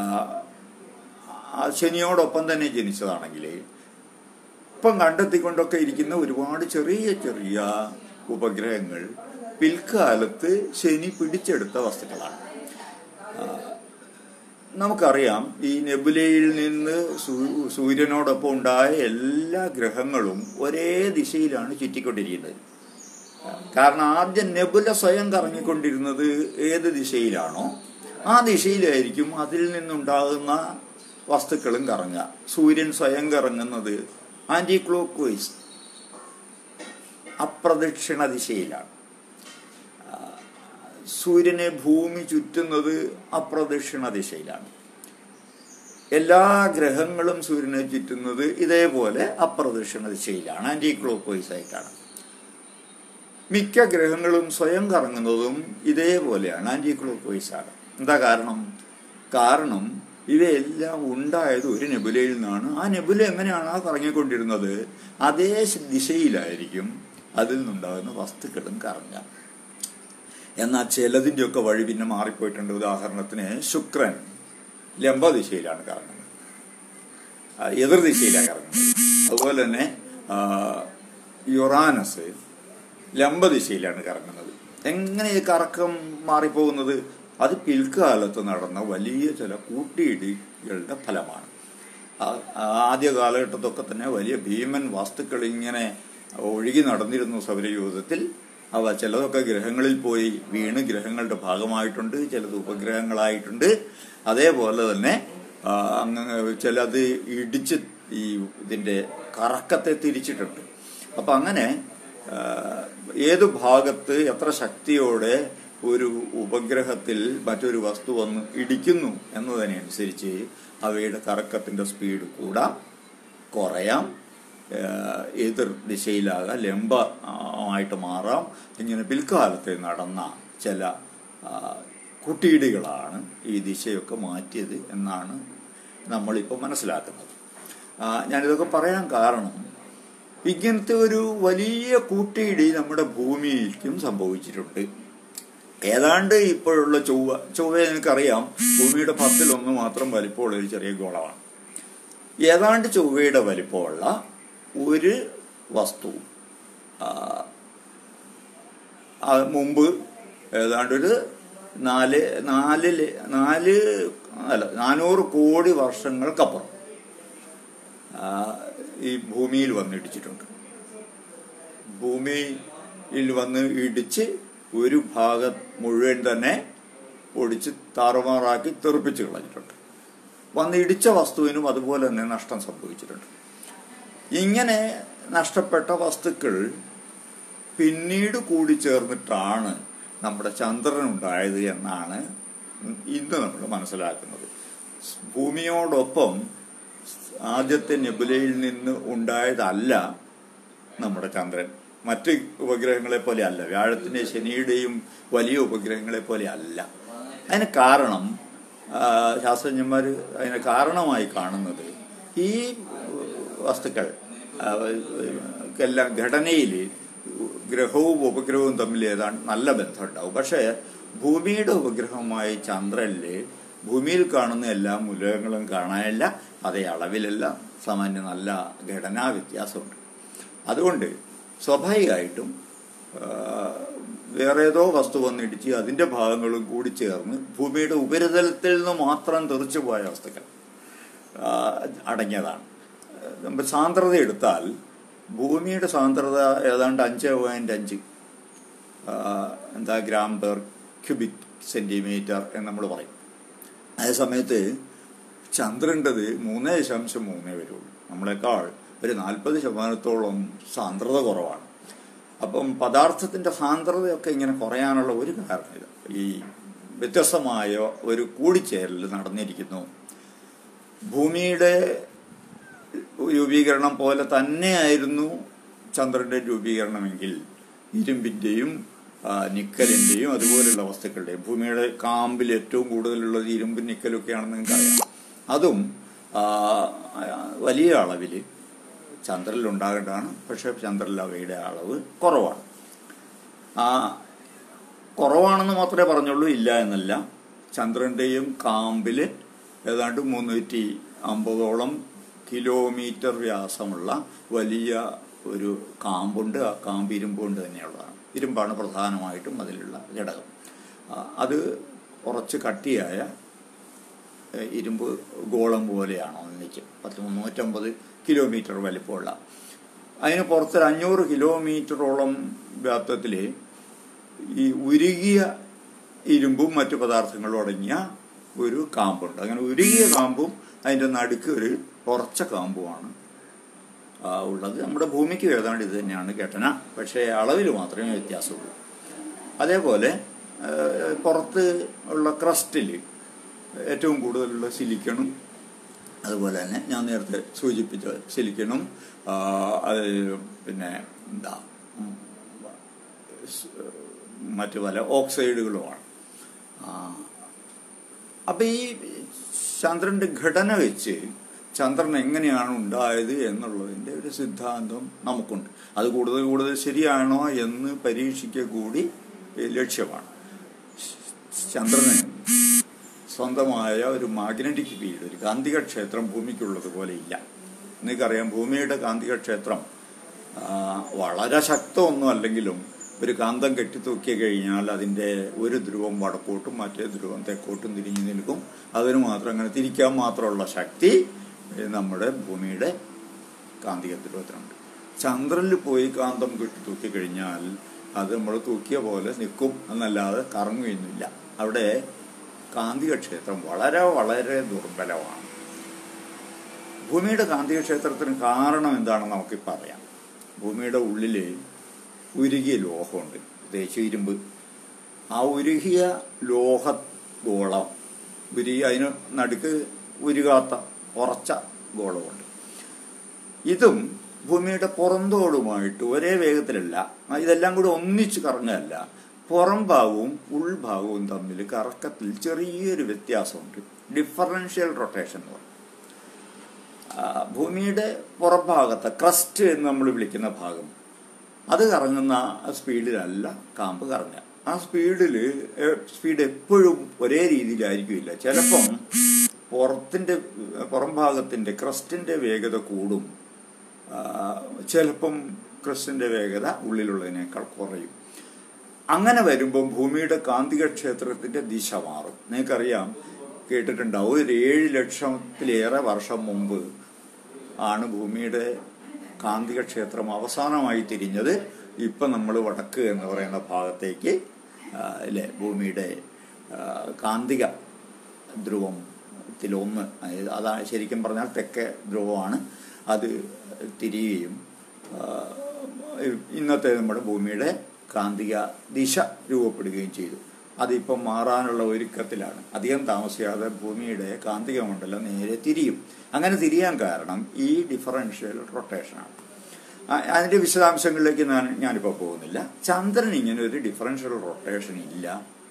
ആ ശനിയോടൊപ്പം തന്നെ ജനിച്ചതാണെങ്കിൽ ഇപ്പം കണ്ടെത്തിക്കൊണ്ടൊക്കെ ഇരിക്കുന്ന ഒരുപാട് ചെറിയ ചെറിയ ഉപഗ്രഹങ്ങൾ പിൽക്കാലത്ത് ശനി പിടിച്ചെടുത്ത വസ്തുക്കളാണ് ആ, നമുക്കറിയാം ഈ നെബുലയിൽ നിന്ന് സൂ- സൂര്യനോടൊപ്പം ഉണ്ടായ എല്ലാ ഗ്രഹങ്ങളും ഒരേ ദിശയിലാണ് ചുറ്റിക്കൊണ്ടിരിക്കുന്നത് കാരണം ആദ്യം നെബുല സ്വയം കറങ്ങിക്കൊണ്ടിരുന്നത് ഏത് ദിശയിലാണോ ആ ദിശയിലായിരിക്കും അതിൽ നിന്നുണ്ടാകുന്ന വസ്തുക്കളും കറങ്ങുക സൂര്യൻ സ്വയം കറങ്ങുന്നത് ആന്റി ക്ലോക്ക് വൈസ് അപ്രദക്ഷിണ ദിശയിലാണ് ആ, സൂര്യനെ ഭൂമി ചുറ്റുന്നത് അപ്രദക്ഷിണ ദിശയിലാണ് എല്ലാ ഗ്രഹങ്ങളും സൂര്യനെ ചുറ്റുന്നത് ഇതേപോലെ അപ്രദക്ഷിണ ദിശയിലാണ് ആന്റി ക്ലോക്ക് വൈസ് ആയിട്ടാണ് മിക്ക ഗ്രഹങ്ങളും സ്വയം കറങ്ങുന്നതും ഇതേപോലെയാണ് ആന്റി ക്ലോക്ക് വൈസ് ആണ് എന്താ കാരണം കാരണം ഇവയെല്ലാം ഉണ്ടായത് ഒരു നെബുലയിൽ നിന്നാണ് ആ നെബുല എങ്ങനെയാണ് ആ കറങ്ങിക്കൊണ്ടിരുന്നത് അതേ ദിശയിലായിരിക്കും അതിൽ നിന്നുണ്ടാകുന്ന വസ്തുക്കളും കറങ്ങുക എന്നാൽ ചിലതിൻ്റെയൊക്കെ വഴി പിന്നെ മാറിപ്പോയിട്ടുണ്ട് ഉദാഹരണത്തിന് ശുക്രൻ ലംബദിശയിലാണ് കറങ്ങുന്നത് ആ, എതിർ ദിശയിലാണ് കറങ്ങുന്നത് അതുപോലെ തന്നെ ആ, യുറാനസ് ലംബദിശയിലാണ് കറങ്ങുന്നത് എങ്ങനെ ഈ കറക്കം മാറിപ്പോകുന്നത് അത് പിൽക്കാലത്ത് നടന്ന വലിയ ചില കൂട്ടിയിടികളുടെ ഫലമാണ് ആ- ആദ്യ കാലഘട്ടത്തൊക്കെ തന്നെ വലിയ ഭീമൻ വസ്തുക്കൾ ഇങ്ങനെ ഒഴുകി നടന്നിരുന്നു സൗരയൂഥത്തിൽ അവ ചിലതൊക്കെ ഗ്രഹങ്ങളിൽ പോയി വീണ് ഗ്രഹങ്ങളുടെ ഭാഗമായിട്ടുണ്ട് ചിലത് ഉപഗ്രഹങ്ങളായിട്ടുണ്ട് അതേപോലെ തന്നെ ആ, അങ്ങ് ചിലത് ഇടിച്ച് ഈ ഇതിന്റെ കറക്കത്തെ തിരിച്ചിട്ടുണ്ട് അപ്പൊ അങ്ങനെ ആ, ഏത് ഭാഗത്ത് എത്ര ശക്തിയോടെ ഒരു ഉപഗ്രഹത്തിൽ മറ്റൊരു വസ്തു വന്ന് ഇടിക്കുന്നു എന്നതിനനുസരിച്ച് അവയുടെ കറക്കത്തിന്റെ സ്പീഡ് കൂടാം കുറയാം ഏഹ് എതിർ ദിശയിലാകാം ലംബമായിട്ട് മാറാം ഇങ്ങനെ പിൽക്കാലത്ത് നടന്ന ചില ആ, കുട്ടിയിടികളാണ് ഈ ദിശയൊക്കെ മാറ്റിയത് എന്നാണ് നമ്മളിപ്പോൾ മനസ്സിലാക്കുന്നത് ആ, ഞാനിതൊക്കെ പറയാൻ കാരണം ഇങ്ങനത്തെ ഒരു വലിയ കൂട്ടിയിടി നമ്മുടെ ഭൂമിയിലേക്കും സംഭവിച്ചിട്ടുണ്ട് ഏതാണ്ട് ഇപ്പോഴുള്ള ചൊവ്വ ചൊവ്വ എനിക്കറിയാം ഭൂമിയുടെ പത്തിലൊന്ന് മാത്രം വലിപ്പമുള്ള ഒരു ചെറിയ ഗോളമാണ് ഏതാണ്ട് ചൊവ്വയുടെ വലിപ്പമുള്ള ഒരു വസ്തു ആ, ആ, മുമ്പ് ഏതാണ്ട് ഒരു നാല് നാല് ല- നാല് അല്ല നാനൂറ് കോടി വർഷങ്ങൾക്കപ്പുറം ആ, ഈ ഭൂമിയിൽ വന്നിടിച്ചിട്ടുണ്ട് ഭൂമിയിൽ വന്ന് ഇടിച്ച് ഒരു ഭാഗം മുഴുവൻ തന്നെ ഒടിച്ച് താറുമാറാക്കി തെറിപ്പിച്ച് കളഞ്ഞിട്ടുണ്ട് വന്ന് ഇടിച്ച വസ്തുവിനും അതുപോലെ തന്നെ നഷ്ടം സംഭവിച്ചിട്ടുണ്ട് ഇങ്ങനെ നഷ്ടപ്പെട്ട വസ്തുക്കൾ പിന്നീട് കൂടി ചേർന്നിട്ടാണ് നമ്മുടെ ചന്ദ്രൻ ഉണ്ടായത് എന്നാണ് ഇന്ന് നമ്മൾ മനസ്സിലാക്കുന്നത് ഭൂമിയോടൊപ്പം ആദ്യത്തെ നെബുലയിൽ നിന്ന് ഉണ്ടായതല്ല നമ്മുടെ ചന്ദ്രൻ മറ്റ് ഉപഗ്രഹങ്ങളെ പോലെ അല്ല വ്യാഴത്തിന്റെ ശനിയുടെയും വലിയ ഉപഗ്രഹങ്ങളെ പോലെ അല്ല അതിന് കാരണം ആ, ശാസ്ത്രജ്ഞന്മാർ അതിന് കാരണമായി കാണുന്നത് ഈ വസ്തുക്കൾ ആ, എല്ലാം ഘടനയിൽ ഗ്രഹവും ഉപഗ്രഹവും തമ്മിൽ ഏതാണ്ട് നല്ല ബന്ധമുണ്ടാവും പക്ഷേ ഭൂമിയുടെ ഉപഗ്രഹമായ ചന്ദ്രനില് ഭൂമിയിൽ കാണുന്ന എല്ലാ മൂലകങ്ങളും കാണാനില്ല അതേ അളവിലല്ല സാമാന്യ നല്ല ഘടനാ വ്യത്യാസമുണ്ട് അതുകൊണ്ട് സ്വാഭാവികമായിട്ടും ആ, വേറെ ഏതോ വസ്തു വന്നിടിച്ച് അതിന്റെ ഭാഗങ്ങളും കൂടി ചേർന്ന് ഭൂമിയുടെ ഉപരിതലത്തിൽ നിന്ന് മാത്രം തെറിച്ചു പോയ വസ്തുക്കൾ ആ, അടങ്ങിയതാണ് നമ്മൾ സാന്ദ്രത എടുത്താൽ ഭൂമിയുടെ സാന്ദ്രത ഏതാണ്ട് അഞ്ച് പോയിന്റ് അഞ്ച് ആ, എന്താ ഗ്രാം പെർ ക്യൂബിക് സെന്റിമീറ്റർ എന്ന് നമ്മൾ പറയും അതേ സമയത്ത് ചന്ദ്രൻ്റെത് മൂന്ന് ദശാംശം മൂന്നേ വരുള്ളൂ നമ്മളെക്കാൾ ഒരു നാൽപ്പത് ശതമാനത്തോളം സാന്ദ്രത കുറവാണ് അപ്പം പദാർത്ഥത്തിന്റെ സാന്ദ്രതയൊക്കെ ഇങ്ങനെ കുറയാനുള്ള ഒരു കാരണം ഇത് ഈ വ്യത്യസ്തമായ ഒരു കൂടിച്ചേരൽ നടന്നിരിക്കുന്നു ഭൂമിയുടെ രൂപീകരണം പോലെ തന്നെയായിരുന്നു ചന്ദ്രന്റെ രൂപീകരണമെങ്കിൽ ഇരുമ്പിന്റെയും ആ, നിക്കലിന്റെയും അതുപോലുള്ള വസ്തുക്കളുടെയും ഭൂമിയുടെ കാമ്പിൽ ഏറ്റവും കൂടുതലുള്ളത് ഇരുമ്പും നിക്കലൊക്കെയാണെന്ന് നിങ്ങൾക്കറിയാം അതും ആ, വലിയ അളവിൽ ചന്ദ്രനിൽ ഉണ്ടാകേണ്ടതാണ് പക്ഷെ ചന്ദ്രനിൽ അവയുടെ അളവ് കുറവാണ് ആ കുറവാണെന്ന് മാത്രമേ പറഞ്ഞുള്ളൂ ഇല്ല എന്നല്ല ചന്ദ്രന്റെയും കാമ്പിൽ ഏതാണ്ട് മുന്നൂറ്റി അമ്പതോളം കിലോമീറ്റർ വ്യാസമുള്ള വലിയ ഒരു കാമ്പുണ്ട് ആ കാമ്പ് ഇരുമ്പ് കൊണ്ട് തന്നെയുള്ളതാണ് ഇരുമ്പാണ് പ്രധാനമായിട്ടും അതിലുള്ള ഘടകം ആ, അത് കുറച്ച് കട്ടിയായ ഏഹ്, ഇരുമ്പ് ഗോളം പോലെയാണ് ഒന്നിച്ച് പത്ത് മുന്നൂറ്റമ്പത് കിലോമീറ്റർ വലിപ്പമുള്ള അതിന് പുറത്തൊരു അഞ്ഞൂറ് കിലോമീറ്ററോളം വ്യാപ്തത്തിൽ ഈ ഉരുകിയ ഇരുമ്പും മറ്റു പദാർത്ഥങ്ങളും അടങ്ങിയ ഒരു കാമ്പുണ്ട് അങ്ങനെ ഉരുകിയ കാമ്പും അതിൻ്റെ നടുക്ക് ഒരു ഉറച്ച കാമ്പുമാണ് ആ, ഉള്ളത് നമ്മുടെ ഭൂമിക്ക് ഏതാണ്ട് ഇത് തന്നെയാണ് ഘടന പക്ഷേ അളവിൽ മാത്രമേ വ്യത്യാസമുള്ളൂ അതേപോലെ ആ, പുറത്ത് ഉള്ള ക്രസ്റ്റിൽ ഏറ്റവും കൂടുതലുള്ള സിലിക്കണും അതുപോലെ തന്നെ ഞാൻ നേരത്തെ സൂചിപ്പിച്ച സിലിക്കണും ആ, അത് പിന്നെ എന്താ ഉം, സ്- മറ്റു പല ഓക്സൈഡുകളുമാണ് അപ്പം ഈ ചന്ദ്രന്റെ ഘടന വെച്ച് ചന്ദ്രൻ എങ്ങനെയാണ് ഉണ്ടായത് എന്നുള്ളതിൻ്റെ ഒരു സിദ്ധാന്തം നമുക്കുണ്ട് അത് കൂടുതൽ കൂടുതൽ ശരിയാണോ എന്ന് പരീക്ഷിക്കുക കൂടി ഏഹ്, ലക്ഷ്യമാണ് ചന്ദ്രന് സ്വന്തമായ ഒരു മാഗ്നറ്റിക് ഫീൽഡ് ഒരു കാന്തിക ക്ഷേത്രം ഭൂമിക്കുള്ളത് പോലെ ഇല്ല നിങ്ങൾക്കറിയാം ഭൂമിയുടെ കാന്തിക ക്ഷേത്രം ആ, വളരെ ശക്തമൊന്നും അല്ലെങ്കിലും ഒരു കാന്തം കെട്ടിത്തൂക്കി കഴിഞ്ഞാൽ അതിൻ്റെ ഒരു ധ്രുവം വടക്കോട്ടും മറ്റേ ധ്രുവം തെക്കോട്ടും തിരിഞ്ഞു നിൽക്കും അതിന് മാത്രം അങ്ങനെ തിരിക്കാൻ മാത്രമുള്ള ശക്തി ഏ, നമ്മുടെ ഭൂമിയുടെ കാന്തിക ധ്രുവത്തിനുണ്ട് ചന്ദ്രനിൽ പോയി കാന്തം കെട്ടി തൂക്കി കഴിഞ്ഞാൽ അത് നമ്മൾ തൂക്കിയ പോലെ നിൽക്കും എന്നല്ലാതെ കറങ്ങുകയൊന്നുമില്ല അവിടെ കാന്തിക ക്ഷേത്രം വളരെ വളരെ ദുർബലമാണ് ഭൂമിയുടെ കാന്തിക ക്ഷേത്രത്തിന് കാരണം എന്താണെന്ന് നമുക്കിപ്പോൾ അറിയാം ഭൂമിയുടെ ഉള്ളിൽ ഉരുകിയ ലോഹമുണ്ട് പ്രത്യേകിച്ച് ഇരുമ്പ് ആ ഉരുകിയ ലോഹ ഗോളം ഉരുകി അതിന് നടുക്ക് ഉരുകാത്ത ഉറച്ച ഗോളമുണ്ട് ഇതും ഭൂമിയുടെ പുറന്തോടുമായിട്ട് ഒരേ വേഗത്തിലല്ല ആ ഇതെല്ലാം കൂടി ഒന്നിച്ച് കറങ്ങുകയല്ല പുറം ഭാഗവും ഉൾഭാഗവും തമ്മിൽ കറക്കത്തിൽ ചെറിയൊരു വ്യത്യാസമുണ്ട് ഡിഫറൻഷ്യൽ റൊട്ടേഷൻ എന്ന് പറയും ആ, ഭൂമിയുടെ പുറഭാഗത്ത് ക്രസ്റ്റ് എന്ന് നമ്മൾ വിളിക്കുന്ന ഭാഗം അത് കറങ്ങുന്ന സ്പീഡിലല്ല കാമ്പ് കറങ്ങുക ആ സ്പീഡിൽ സ്പീഡ് എപ്പോഴും ഒരേ രീതിയിലായിരിക്കില്ല ചിലപ്പം പുറത്തിൻ്റെ പുറം ഭാഗത്തിൻ്റെ ക്രസ്റ്റിൻ്റെ വേഗത കൂടും ആ, ചിലപ്പം ക്രസ്റ്റിൻ്റെ വേഗത ഉള്ളിലുള്ളതിനേക്കാൾ കുറയും അങ്ങനെ വരുമ്പോൾ ഭൂമിയുടെ കാന്തിക ക്ഷേത്രത്തിന്റെ ദിശ മാറും നിങ്ങൾക്കറിയാം കേട്ടിട്ടുണ്ടാവും ഒരു ഏഴ് ലക്ഷത്തിലേറെ വർഷം മുമ്പ് ആണ് ഭൂമിയുടെ കാന്തിക ക്ഷേത്രം അവസാനമായി തിരിഞ്ഞത് ഇപ്പം നമ്മൾ വടക്ക് എന്ന് പറയുന്ന ഭാഗത്തേക്ക് ആ, അല്ലേ ഭൂമിയുടെ ആ, കാന്തിക ധ്രുവത്തിലൊന്ന് അതായത് അതാ ശരിക്കും പറഞ്ഞാൽ തെക്കേ ധ്രുവമാണ് അത് തിരിയുകയും ആ, ഇന്നത്തെ നമ്മുടെ ഭൂമിയുടെ കാന്തിക ദിശ രൂപപ്പെടുകയും ചെയ്തു അതിപ്പം മാറാനുള്ള ഒരുക്കത്തിലാണ് അധികം താമസിയാതെ ഭൂമിയുടെ കാന്തിക മണ്ഡലം നേരെ തിരിയും അങ്ങനെ തിരിയാൻ കാരണം ഈ ഡിഫറൻഷ്യൽ റൊട്ടേഷനാണ് ആ- അതിന്റെ വിശദാംശങ്ങളിലേക്ക് ഞാൻ ഞാനിപ്പോൾ പോകുന്നില്ല ചന്ദ്രൻ ഇങ്ങനെ ഒരു ഡിഫറൻഷ്യൽ റൊട്ടേഷൻ ഇല്ല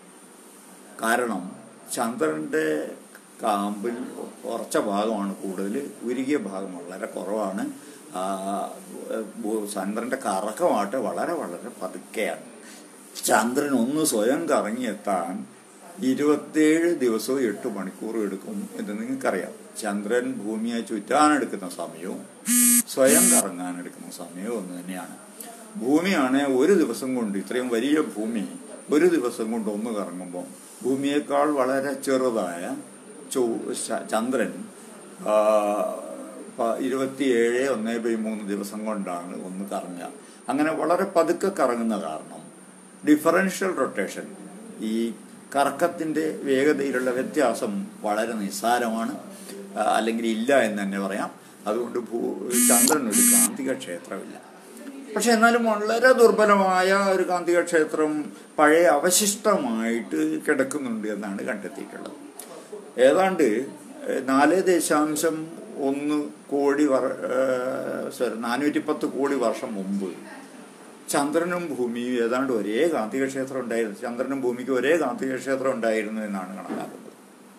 കാരണം ചന്ദ്രന്റെ കാമ്പിൽ ഉറച്ച ഭാഗമാണ് കൂടുതൽ ഉരുകിയ ഭാഗം വളരെ കുറവാണ് ആ, ഭൂ- ചന്ദ്രന്റെ കറക്കമായിട്ട് വളരെ വളരെ പതുക്കെയാണ് ചന്ദ്രൻ ഒന്ന് സ്വയം കറങ്ങിയെത്താൻ ഇരുപത്തേഴ് ദിവസവും എട്ട് മണിക്കൂറും എടുക്കും എന്ന് നിങ്ങൾക്കറിയാം ചന്ദ്രൻ ഭൂമിയെ ചുറ്റാനെടുക്കുന്ന സമയവും സ്വയം കറങ്ങാനെടുക്കുന്ന സമയവും ഒന്ന് തന്നെയാണ് ഭൂമിയാണ് ഒരു ദിവസം കൊണ്ട് ഇത്രയും വലിയ ഭൂമി ഒരു ദിവസം കൊണ്ട് ഒന്ന് കറങ്ങുമ്പോൾ ഭൂമിയേക്കാൾ വളരെ ചെറുതായ ചൊ ശ- ചന്ദ്രൻ ആ, പ- ഇരുപത്തിയേഴ് ഒന്ന് ബൈ മൂന്ന് ദിവസം കൊണ്ടാണ് ഒന്ന് കറങ്ങുക അങ്ങനെ വളരെ പതുക്കെ കറങ്ങുന്ന കാരണം ഡിഫറൻഷ്യൽ റൊട്ടേഷൻ ഈ കറക്കത്തിന്റെ വേഗതയിലുള്ള വ്യത്യാസം വളരെ നിസ്സാരമാണ് ആ, അല്ലെങ്കിൽ ഇല്ല എന്ന് തന്നെ പറയാം അതുകൊണ്ട് ഭൂ ചന്ദ്രൻ ഒരു കാന്തിക ക്ഷേത്രമില്ല പക്ഷെ എന്നാലും വളരെ ദുർബലമായ ഒരു കാന്തിക ക്ഷേത്രം പഴയ അവശിഷ്ടമായിട്ട് കിടക്കുന്നുണ്ട് എന്നാണ് കണ്ടെത്തിയിട്ടുള്ളത് ഏതാണ്ട് ഏഹ്, നാല് ദശാംശം ഒന്ന് കോടി വർ സോറി നാനൂറ്റി പത്ത് കോടി വർഷം മുമ്പ് ചന്ദ്രനും ഭൂമിയും ഏതാണ്ട് ഒരേ കാന്തിക ക്ഷേത്രം ഉണ്ടായിരുന്നു ചന്ദ്രനും ഭൂമിക്കും ഒരേ കാന്തിക ക്ഷേത്രം ഉണ്ടായിരുന്നു എന്നാണ് കണക്കാക്കുന്നത്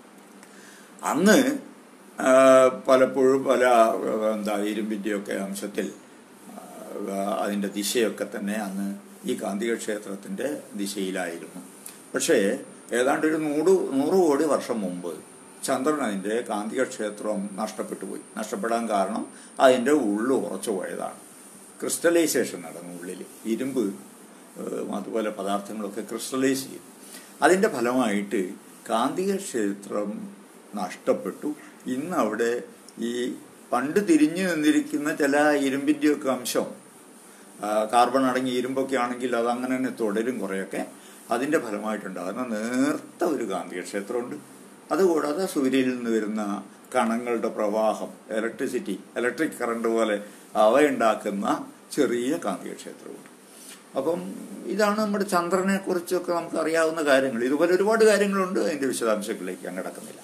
അന്ന് ആ, പലപ്പോഴും പല ആ, എന്താ ഇരുമ്പിൻ്റെയൊക്കെ അംശത്തിൽ ആ, അതിൻ്റെ ദിശയൊക്കെ തന്നെ അന്ന് ഈ കാന്തിക ക്ഷേത്രത്തിൻ്റെ ദിശയിലായിരുന്നു പക്ഷേ ഏതാണ്ട് ഒരു നൂറ് നൂറ് കോടി വർഷം മുമ്പ് ചന്ദ്രൻ അതിൻ്റെ കാന്തിക ക്ഷേത്രം നഷ്ടപ്പെട്ടു പോയി നഷ്ടപ്പെടാൻ കാരണം അതിൻ്റെ ഉള്ളു ഉറച്ചു പോയതാണ് ക്രിസ്റ്റലൈസേഷൻ നടന്നു ഉള്ളിൽ ഇരുമ്പ് ഏഹ്, അതുപോലെ പദാർത്ഥങ്ങളൊക്കെ ക്രിസ്റ്റലൈസ് ചെയ്തു അതിൻ്റെ ഫലമായിട്ട് കാന്തിക ക്ഷേത്രം നഷ്ടപ്പെട്ടു ഇന്ന് അവിടെ ഈ പണ്ട് തിരിഞ്ഞു നിന്നിരിക്കുന്ന ചില ഇരുമ്പിൻ്റെയൊക്കെ അംശം ആ, കാർബൺ അടങ്ങിയ ഇരുമ്പൊക്കെ ആണെങ്കിൽ അത് അങ്ങനെ തന്നെ തുടരും കുറേയൊക്കെ അതിൻ്റെ ഫലമായിട്ടുണ്ടാകുന്ന നേർത്ത ഒരു കാന്തിക ക്ഷേത്രമുണ്ട് അതുകൂടാതെ സൂര്യനിൽ നിന്ന് വരുന്ന കണങ്ങളുടെ പ്രവാഹം ഇലക്ട്രിസിറ്റി ഇലക്ട്രിക് കറണ്ട് പോലെ അവയുണ്ടാക്കുന്ന ചെറിയ കാന്തിക ക്ഷേത്രമുണ്ട് അപ്പം ഇതാണ് നമ്മുടെ ചന്ദ്രനെ കുറിച്ചൊക്കെ നമുക്ക് അറിയാവുന്ന കാര്യങ്ങൾ ഇതുപോലെ ഒരുപാട് കാര്യങ്ങളുണ്ട് അതിൻ്റെ വിശദാംശങ്ങളിലേക്ക് ഞാൻ കിടക്കുന്നില്ല